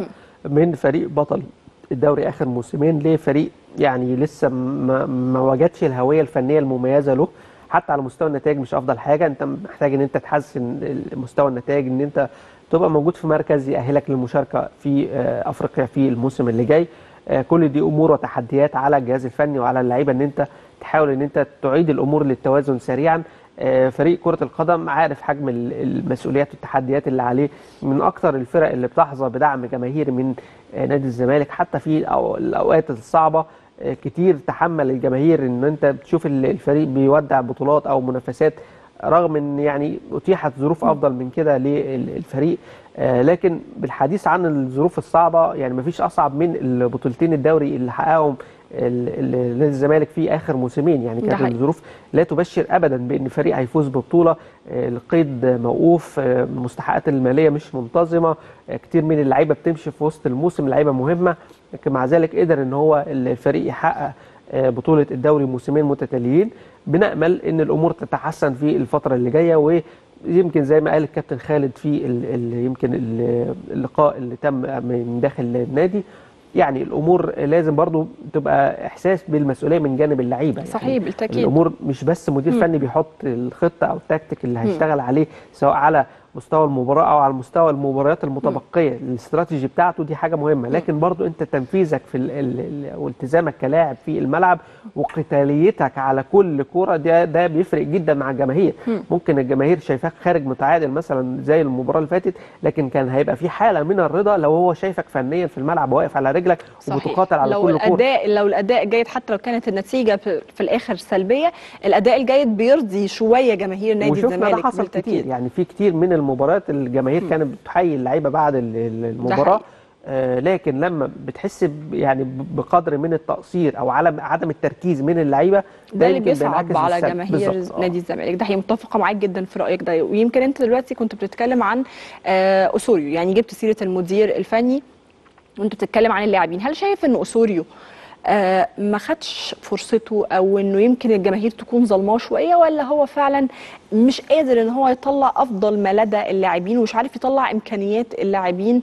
من فريق بطل الدوري اخر موسمين لفريق يعني لسه ما, ما وجدش الهويه الفنيه المميزه له حتى على مستوى النتائج مش افضل حاجه انت محتاج ان انت تحسن مستوى النتائج ان انت تبقى موجود في مركز يأهلك للمشاركه في آه، افريقيا في الموسم اللي جاي آه، كل دي امور وتحديات على الجهاز الفني وعلى اللعيبه ان انت تحاول ان انت تعيد الامور للتوازن سريعا آه، فريق كرة القدم عارف حجم ال- المسؤوليات والتحديات اللي عليه من أكثر الفرق اللي بتحظى بدعم جماهيري من آه، نادي الزمالك حتى في الأو- الأوقات الصعبة آه، كتير تحمل الجماهير ان انت بتشوف ال- الفريق بيودع بطولات او منافسات رغم ان يعني اتيحت ظروف افضل من كده للفريق آه، لكن بالحديث عن الظروف الصعبه يعني مفيش اصعب من البطولتين الدوري اللي حققهم ال- ال- نادي الزمالك في اخر موسمين يعني ده كانت حقيقي. الظروف لا تبشر ابدا بان فريق هيفوز ببطوله آه، القيد موقوف آه، المستحقات الماليه مش منتظمه آه، كتير من اللعيبه بتمشي في وسط الموسم لعيبه مهمه لكن مع ذلك قدر ان هو الفريق يحقق آه، بطوله الدوري موسمين متتاليين بنامل ان الامور تتحسن في الفتره اللي جايه ويمكن زي ما قال الكابتن خالد في ال ال يمكن ال- اللقاء اللي تم من داخل النادي يعني الامور لازم برضو تبقى احساس بالمسؤوليه من جانب اللعيبه يعني صحيح بالتاكيد الامور مش بس مدير مم. فني بيحط الخطه او التكتيك اللي هيشتغل عليه سواء على مستوى المباراه او على مستوى المباريات المتبقيه الاستراتيجي بتاعته دي حاجه مهمه لكن برضو انت تنفيذك في ال- ال- ال- والتزامك كلاعب في الملعب وقتاليتك على كل كوره ده ده بيفرق جدا مع الجماهير ممكن الجماهير شايفاك خارج متعادل مثلا زي المباراه اللي فاتت لكن كان هيبقى في حاله من الرضا لو هو شايفك فنيا في الملعب واقف على رجلك صحيح. وبتقاتل على لو كل كوره الاداء لو الاداء جيد حتى لو كانت النتيجه في, في الاخر سلبيه الاداء الجيد بيرضي شويه جماهير نادي وشفنا الزمالك ده حصل بالتأكيد. كتير يعني في كتير من المباريات الجماهير كانت بتحيي اللعيبه بعد ال- ال- المباراه حقيقي. آه لكن لما بتحس ب- يعني ب- بقدر من التقصير او على عدم التركيز من اللعيبه ده اللي يمكن بيصعب بينعكس على بالسلب. جماهير بالظبط، آه. نادي الزمالك ده هي متفقه معاك جدا في رايك ده ويمكن انت دلوقتي كنت بتتكلم عن آه، اسوريو يعني جبت سيره المدير الفني وانت بتتكلم عن اللاعبين هل شايف ان اسوريو آه، ما خدش فرصته او انه يمكن الجماهير تكون ظلماه شويه ولا هو فعلا مش قادر ان هو يطلع افضل ما لدى اللاعبين ومش عارف يطلع امكانيات اللاعبين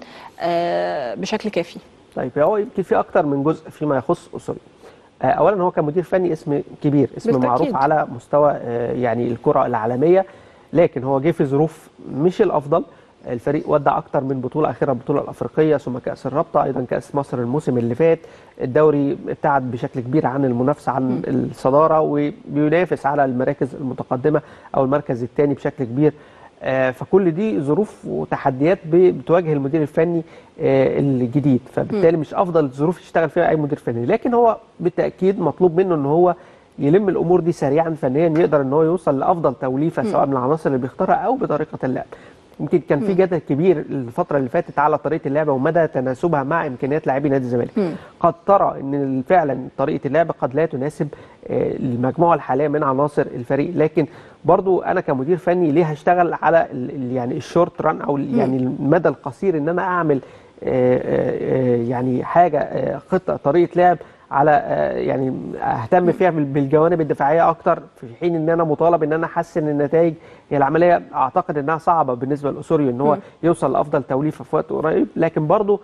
آه، بشكل كافي طيب هو يمكن في اكتر من جزء فيما يخص اسوري آه، اولا هو كمدير فني اسم كبير اسم بالتأكيد. معروف على مستوى آه، يعني الكره العالميه لكن هو جه في ظروف مش الافضل الفريق ودع اكتر من بطوله اخيرا البطوله الافريقيه ثم كاس الرابطه ايضا كاس مصر الموسم اللي فات الدوري ابتعد بشكل كبير عن المنافسه عن الصداره وبينافس على المراكز المتقدمه او المركز الثاني بشكل كبير آه، فكل دي ظروف وتحديات ب- بتواجه المدير الفني آه، الجديد فبالتالي مش افضل الظروف يشتغل فيها اي مدير فني لكن هو بالتاكيد مطلوب منه ان هو يلم الامور دي سريعا فنيا يقدر ان هو يوصل لافضل توليفه سواء من العناصر اللي بيختارها او بطريقه اللعب يمكن كان في جدل كبير الفتره اللي فاتت على طريقه اللعبه ومدى تناسبها مع امكانيات لاعبي نادي الزمالك قد ترى ان فعلا طريقه اللعب قد لا تناسب آه، المجموعه الحاليه من عناصر الفريق لكن برضو انا كمدير فني ليه هشتغل على ال- ال- يعني الشورت ران او ال- يعني المدى القصير ان انا اعمل آه، آه، آه، يعني حاجه آه، خطه طريقه لعب على آه، يعني اهتم فيها بال- بالجوانب الدفاعيه اكتر في حين ان انا مطالب ان انا احسن النتائج هي العمليه اعتقد انها صعبه بالنسبه لاسوريو ان هو يوصل لافضل توليفه في وقت قريب لكن برضو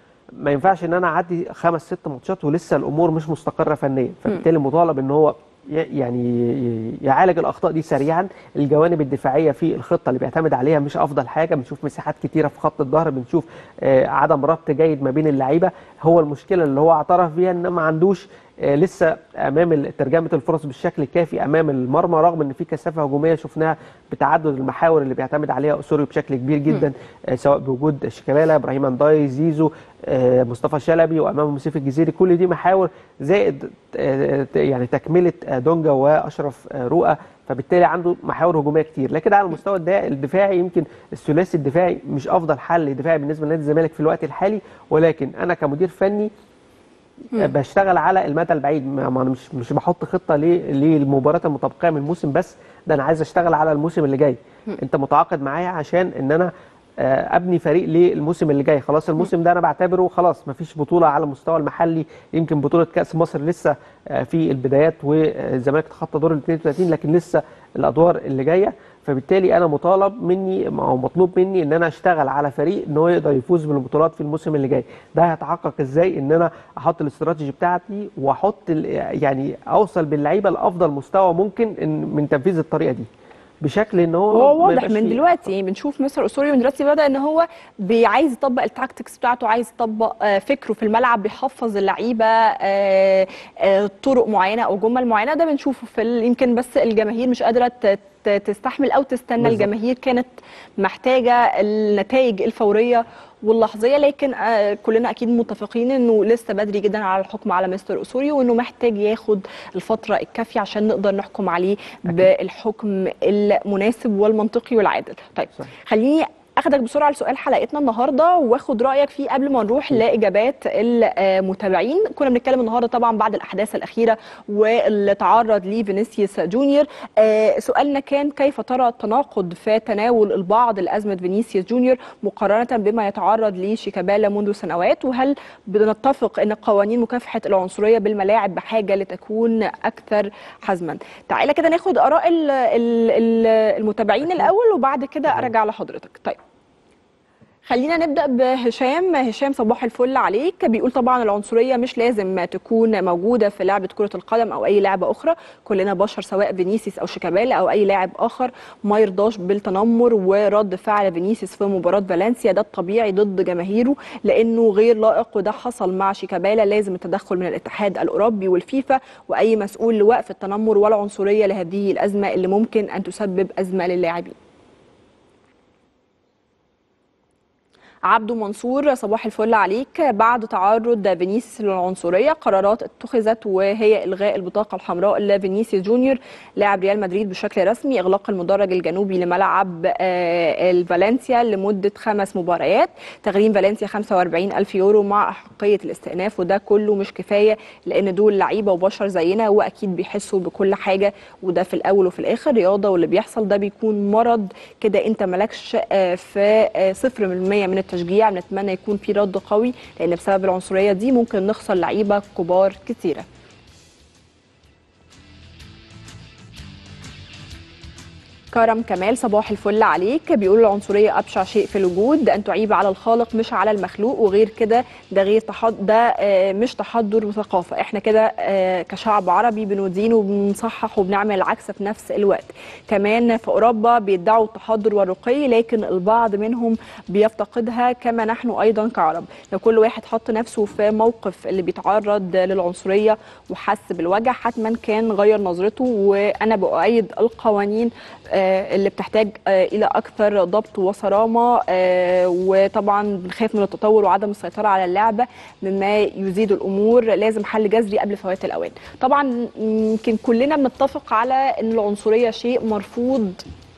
ما ينفعش ان انا اعدي خمس ست ماتشات ولسه الامور مش مستقره فنيا فبالتالي مطالب ان هو ي- يعني ي- يعالج الاخطاء دي سريعا الجوانب الدفاعيه في الخطه اللي بيعتمد عليها مش افضل حاجه بنشوف مساحات كتيره في خط الظهر بنشوف آه، عدم ربط جيد ما بين اللعيبه هو المشكله اللي هو اعترف بيها ان ما عندوش آه، لسه امام ال- ترجمه الفرص بالشكل الكافي امام المرمى رغم ان في كثافه هجوميه شفناها بتعدد المحاور اللي بيعتمد عليها اسوريو بشكل كبير جدا آه، سواء بوجود شيكابالا ابراهيم انداي زيزو آه، مصطفى شلبي وامامه مسيف الجزيري كل دي محاور زائد آه، ت- يعني تكمله آه، دونجا واشرف آه، رؤى فبالتالي عنده محاور هجوميه كتير لكن على المستوى الدا- الدفاعي يمكن الثلاثي الدفاعي مش افضل حل دفاعي بالنسبه لنادي الزمالك في الوقت الحالي ولكن انا كمدير فني بشتغل على المدى البعيد ما ما انا مش مش بحط خطه ليه- للمباراه المتبقيه من الموسم بس ده انا عايز اشتغل على الموسم اللي جاي انت متعاقد معايا عشان ان انا آه، ابني فريق للموسم اللي جاي خلاص الموسم ده انا بعتبره خلاص مفيش بطوله على المستوى المحلي يمكن بطوله كاس مصر لسه آه، في البدايات والزمالك تخطى دور ال 32 لكن لسه الادوار اللي جايه فبالتالي انا مطالب مني او مطلوب مني ان انا اشتغل على فريق ان هو يقدر يفوز بالبطولات في الموسم اللي جاي ده هيتحقق ازاي ان انا احط الاستراتيجي بتاعتي واحط ال- يعني اوصل باللعيبه لافضل مستوى ممكن إن- من تنفيذ الطريقه دي بشكل ان هو هو ما واضح يبقاش من فيه- دلوقتي يعني بنشوف مستر اسوري من دلوقتي بدا ان هو بي- عايز يطبق التاكتكس بتاعته عايز يطبق آه، فكره في الملعب بيحفظ اللعيبه آه، آه، طرق معينه او جمل معينه ده بنشوفه في ال- يمكن بس الجماهير مش قادره ت- ت- تستحمل او تستنى بالظبط. الجماهير كانت محتاجه النتائج الفوريه واللحظيه لكن آه، كلنا اكيد متفقين انه لسه بدري جدا على الحكم على مستر اسوري وانه محتاج ياخد الفتره الكافيه عشان نقدر نحكم عليه بالحكم المناسب والمنطقي والعادل طيب صح. خليني اخدك بسرعه لسؤال حلقتنا النهارده واخد رايك فيه قبل ما نروح لاجابات المتابعين كنا بنتكلم النهارده طبعا بعد الاحداث الاخيره واللي تعرض ليه فينيسيوس جونيور آه، سؤالنا كان كيف ترى التناقض في تناول البعض لازمه فينيسيوس جونيور مقارنه بما يتعرض ليه شيكابالا منذ سنوات وهل بنتفق ان قوانين مكافحه العنصريه بالملاعب بحاجه لتكون اكثر حزما تعالى كده ناخد اراء ال- ال- ال- المتابعين الاول وبعد كده ارجع لحضرتك طيب خلينا نبدا بهشام هشام صباح الفل عليك بيقول طبعا العنصريه مش لازم تكون موجوده في لعبه كره القدم او اي لعبه اخرى كلنا بشر سواء فينيسيوس او شيكابالا او اي لاعب اخر ما يرضاش بالتنمر ورد فعل فينيسيوس في مباراه فالنسيا ده الطبيعي ضد جماهيره لانه غير لائق وده حصل مع شيكابالا لازم التدخل من الاتحاد الاوروبي والفيفا واي مسؤول لوقف التنمر والعنصريه لهذه الازمه اللي ممكن ان تسبب ازمه للاعبين عبدو منصور صباح الفل عليك بعد تعرض فينيسيوس للعنصريه قرارات اتخذت وهي الغاء البطاقه الحمراء لفينيسيوس جونيور لاعب ريال مدريد بشكل رسمي اغلاق المدرج الجنوبي لملعب آه، الفالنسيا لمده خمس مباريات تغريم فالنسيا 45 الف يورو مع احقيه الاستئناف وده كله مش كفايه لان دول لعيبه وبشر زينا واكيد بيحسوا بكل حاجه وده في الاول وفي الاخر رياضه واللي بيحصل ده بيكون مرض كده انت مالكش آه، في آه، صفر من المية من التشجيع بنتمنى يكون في رد قوي لان بسبب العنصريه دي ممكن نخسر لعيبه كبار كتيره كرم كمال صباح الفل عليك بيقول العنصريه ابشع شيء في الوجود ان تعيب على الخالق مش على المخلوق وغير كده ده غير تحض ده آه، مش تحضر وثقافه احنا كده آه، كشعب عربي بندين وبنصحح وبنعمل العكس في نفس الوقت كمان في اوروبا بيدعوا التحضر والرقي لكن البعض منهم بيفتقدها كما نحن ايضا كعرب لو كل واحد حط نفسه في موقف اللي بيتعرض للعنصريه وحس بالوجع حتما كان غير نظرته وانا بؤيد القوانين آه، اللي بتحتاج آه، الى اكثر ضبط وصرامه آه، وطبعا بنخاف من التطور وعدم السيطره على اللعبه مما يزيد الامور لازم حل جذري قبل فوات الاوان طبعا يمكن كلنا بنتفق على ان العنصريه شيء مرفوض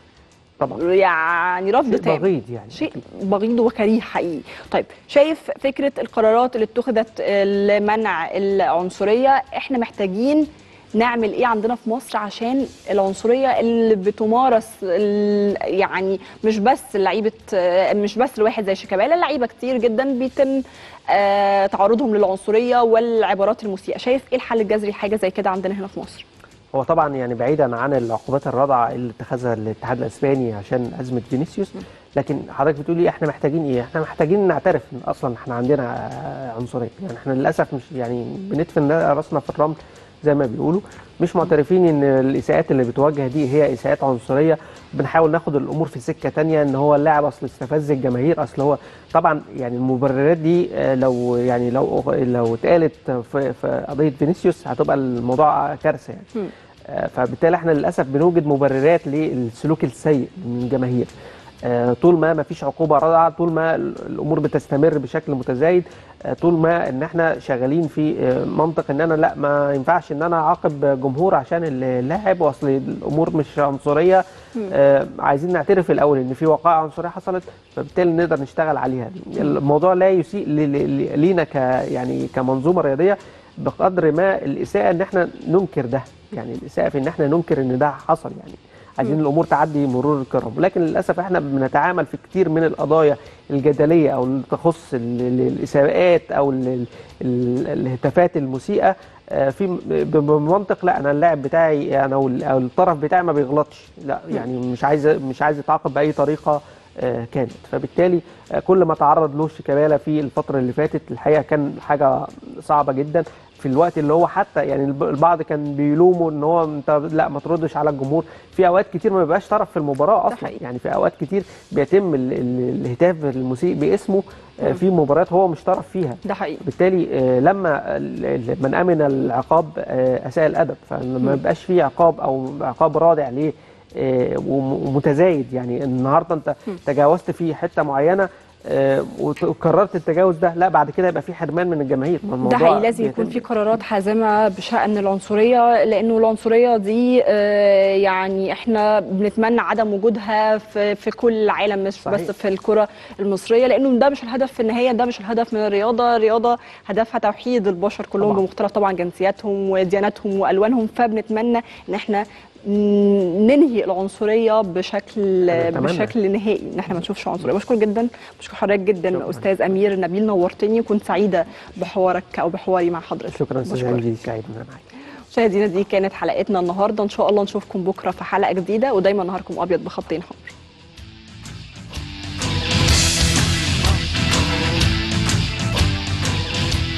طبعا يعني رفض شيء تام بغيض يعني شيء بغيض وكريه حقيقي طيب شايف فكره القرارات اللي اتخذت لمنع العنصريه احنا محتاجين نعمل ايه عندنا في مصر عشان العنصريه اللي بتمارس ال- يعني مش بس لعيبه مش بس لواحد زي شيكابالا لعيبه كتير جدا بيتم آه، تعرضهم للعنصريه والعبارات المسيئه شايف ايه الحل الجذري لحاجه زي كده عندنا هنا في مصر هو طبعا يعني بعيدا عن العقوبات الرادعه اللي اتخذها الاتحاد الاسباني عشان ازمه فينيسيوس لكن حضرتك بتقولي احنا محتاجين ايه؟ احنا محتاجين نعترف ان اصلا احنا عندنا آه، عنصريه، يعني احنا للاسف مش يعني بندفن راسنا في الرمل زي ما بيقولوا مش معترفين ان الاساءات اللي بتواجه دي هي اساءات عنصريه بنحاول ناخد الامور في سكه تانية ان هو اللاعب اصل استفز الجماهير اصل هو طبعا يعني المبررات دي آه، لو يعني لو لو اتقالت في, في قضيه فينيسيوس هتبقى الموضوع كارثه يعني آه، فبالتالي احنا للاسف بنوجد مبررات للسلوك السيء من الجماهير آه، طول ما ما فيش عقوبه رادعه طول ما ال- الامور بتستمر بشكل متزايد آه، طول ما ان احنا شغالين في آه، منطق ان انا لا ما ينفعش ان انا اعاقب جمهور عشان اللاعب واصل الامور مش عنصريه آه، عايزين نعترف الاول ان في وقائع عنصريه حصلت فبالتالي نقدر نشتغل عليها الموضوع لا يسيء ل- ل- لينا ك يعني كمنظومه رياضيه بقدر ما الاساءه ان احنا ننكر ده يعني الاساءه في ان احنا ننكر ان ده حصل يعني عايزين الامور تعدي مرور الكرام لكن للاسف احنا بنتعامل في كتير من القضايا الجدليه او اللي تخص ال- ال- الاساءات او ال- ال- ال- الهتافات المسيئه آه، في م- ب- بمنطق لا انا اللاعب بتاعي انا او ال- أو الطرف بتاعي ما بيغلطش لا يعني مش عايز مش عايز يتعاقب باي طريقه آه، كانت فبالتالي آه، كل ما تعرض له شيكابالا في الفتره اللي فاتت الحقيقه كان حاجه صعبه جدا في الوقت اللي هو حتى يعني الب- البعض كان بيلومه ان هو انت لا ما تردش على الجمهور في اوقات كتير ما بيبقاش طرف في المباراه اصلا حقيقي. يعني في اوقات كتير بيتم ال- ال- الهتاف المسيء باسمه آه، في مباريات هو مش طرف فيها ده حقيقي بالتالي آه، لما ال- ال- من امن العقاب آه، اساء الادب فلما ما يبقاش في عقاب او عقاب رادع ليه آه، وم- ومتزايد يعني النهارده انت تجاوزت في حته معينه آه، وت- وكررت التجاوز ده لا بعد كده يبقى في حرمان من الجماهير ما ده الموضوع حقيقي لازم يكون بيتم. في قرارات حازمه بشان العنصريه لانه العنصريه دي آه، يعني احنا بنتمنى عدم وجودها في في كل العالم مش صحيح. بس في الكره المصريه لانه ده مش الهدف في النهايه ده مش الهدف من الرياضه الرياضه هدفها توحيد البشر كلهم طبعاً. بمختلف طبعا جنسياتهم ودياناتهم والوانهم فبنتمنى ان احنا ن- ننهي العنصريه بشكل نتمنى. بشكل نهائي ان احنا ما نشوفش عنصريه بشكر جدا بشكر حضرتك جدا شكراً. استاذ امير نبيل نورتني وكنت سعيده بحوارك او بحواري مع حضرتك شكرا استاذ بشكرك. انجي سعيد ان انا معاك مشاهدينا دي كانت حلقتنا النهارده ان شاء الله نشوفكم بكره في حلقه جديده ودايما نهاركم ابيض بخطين حمر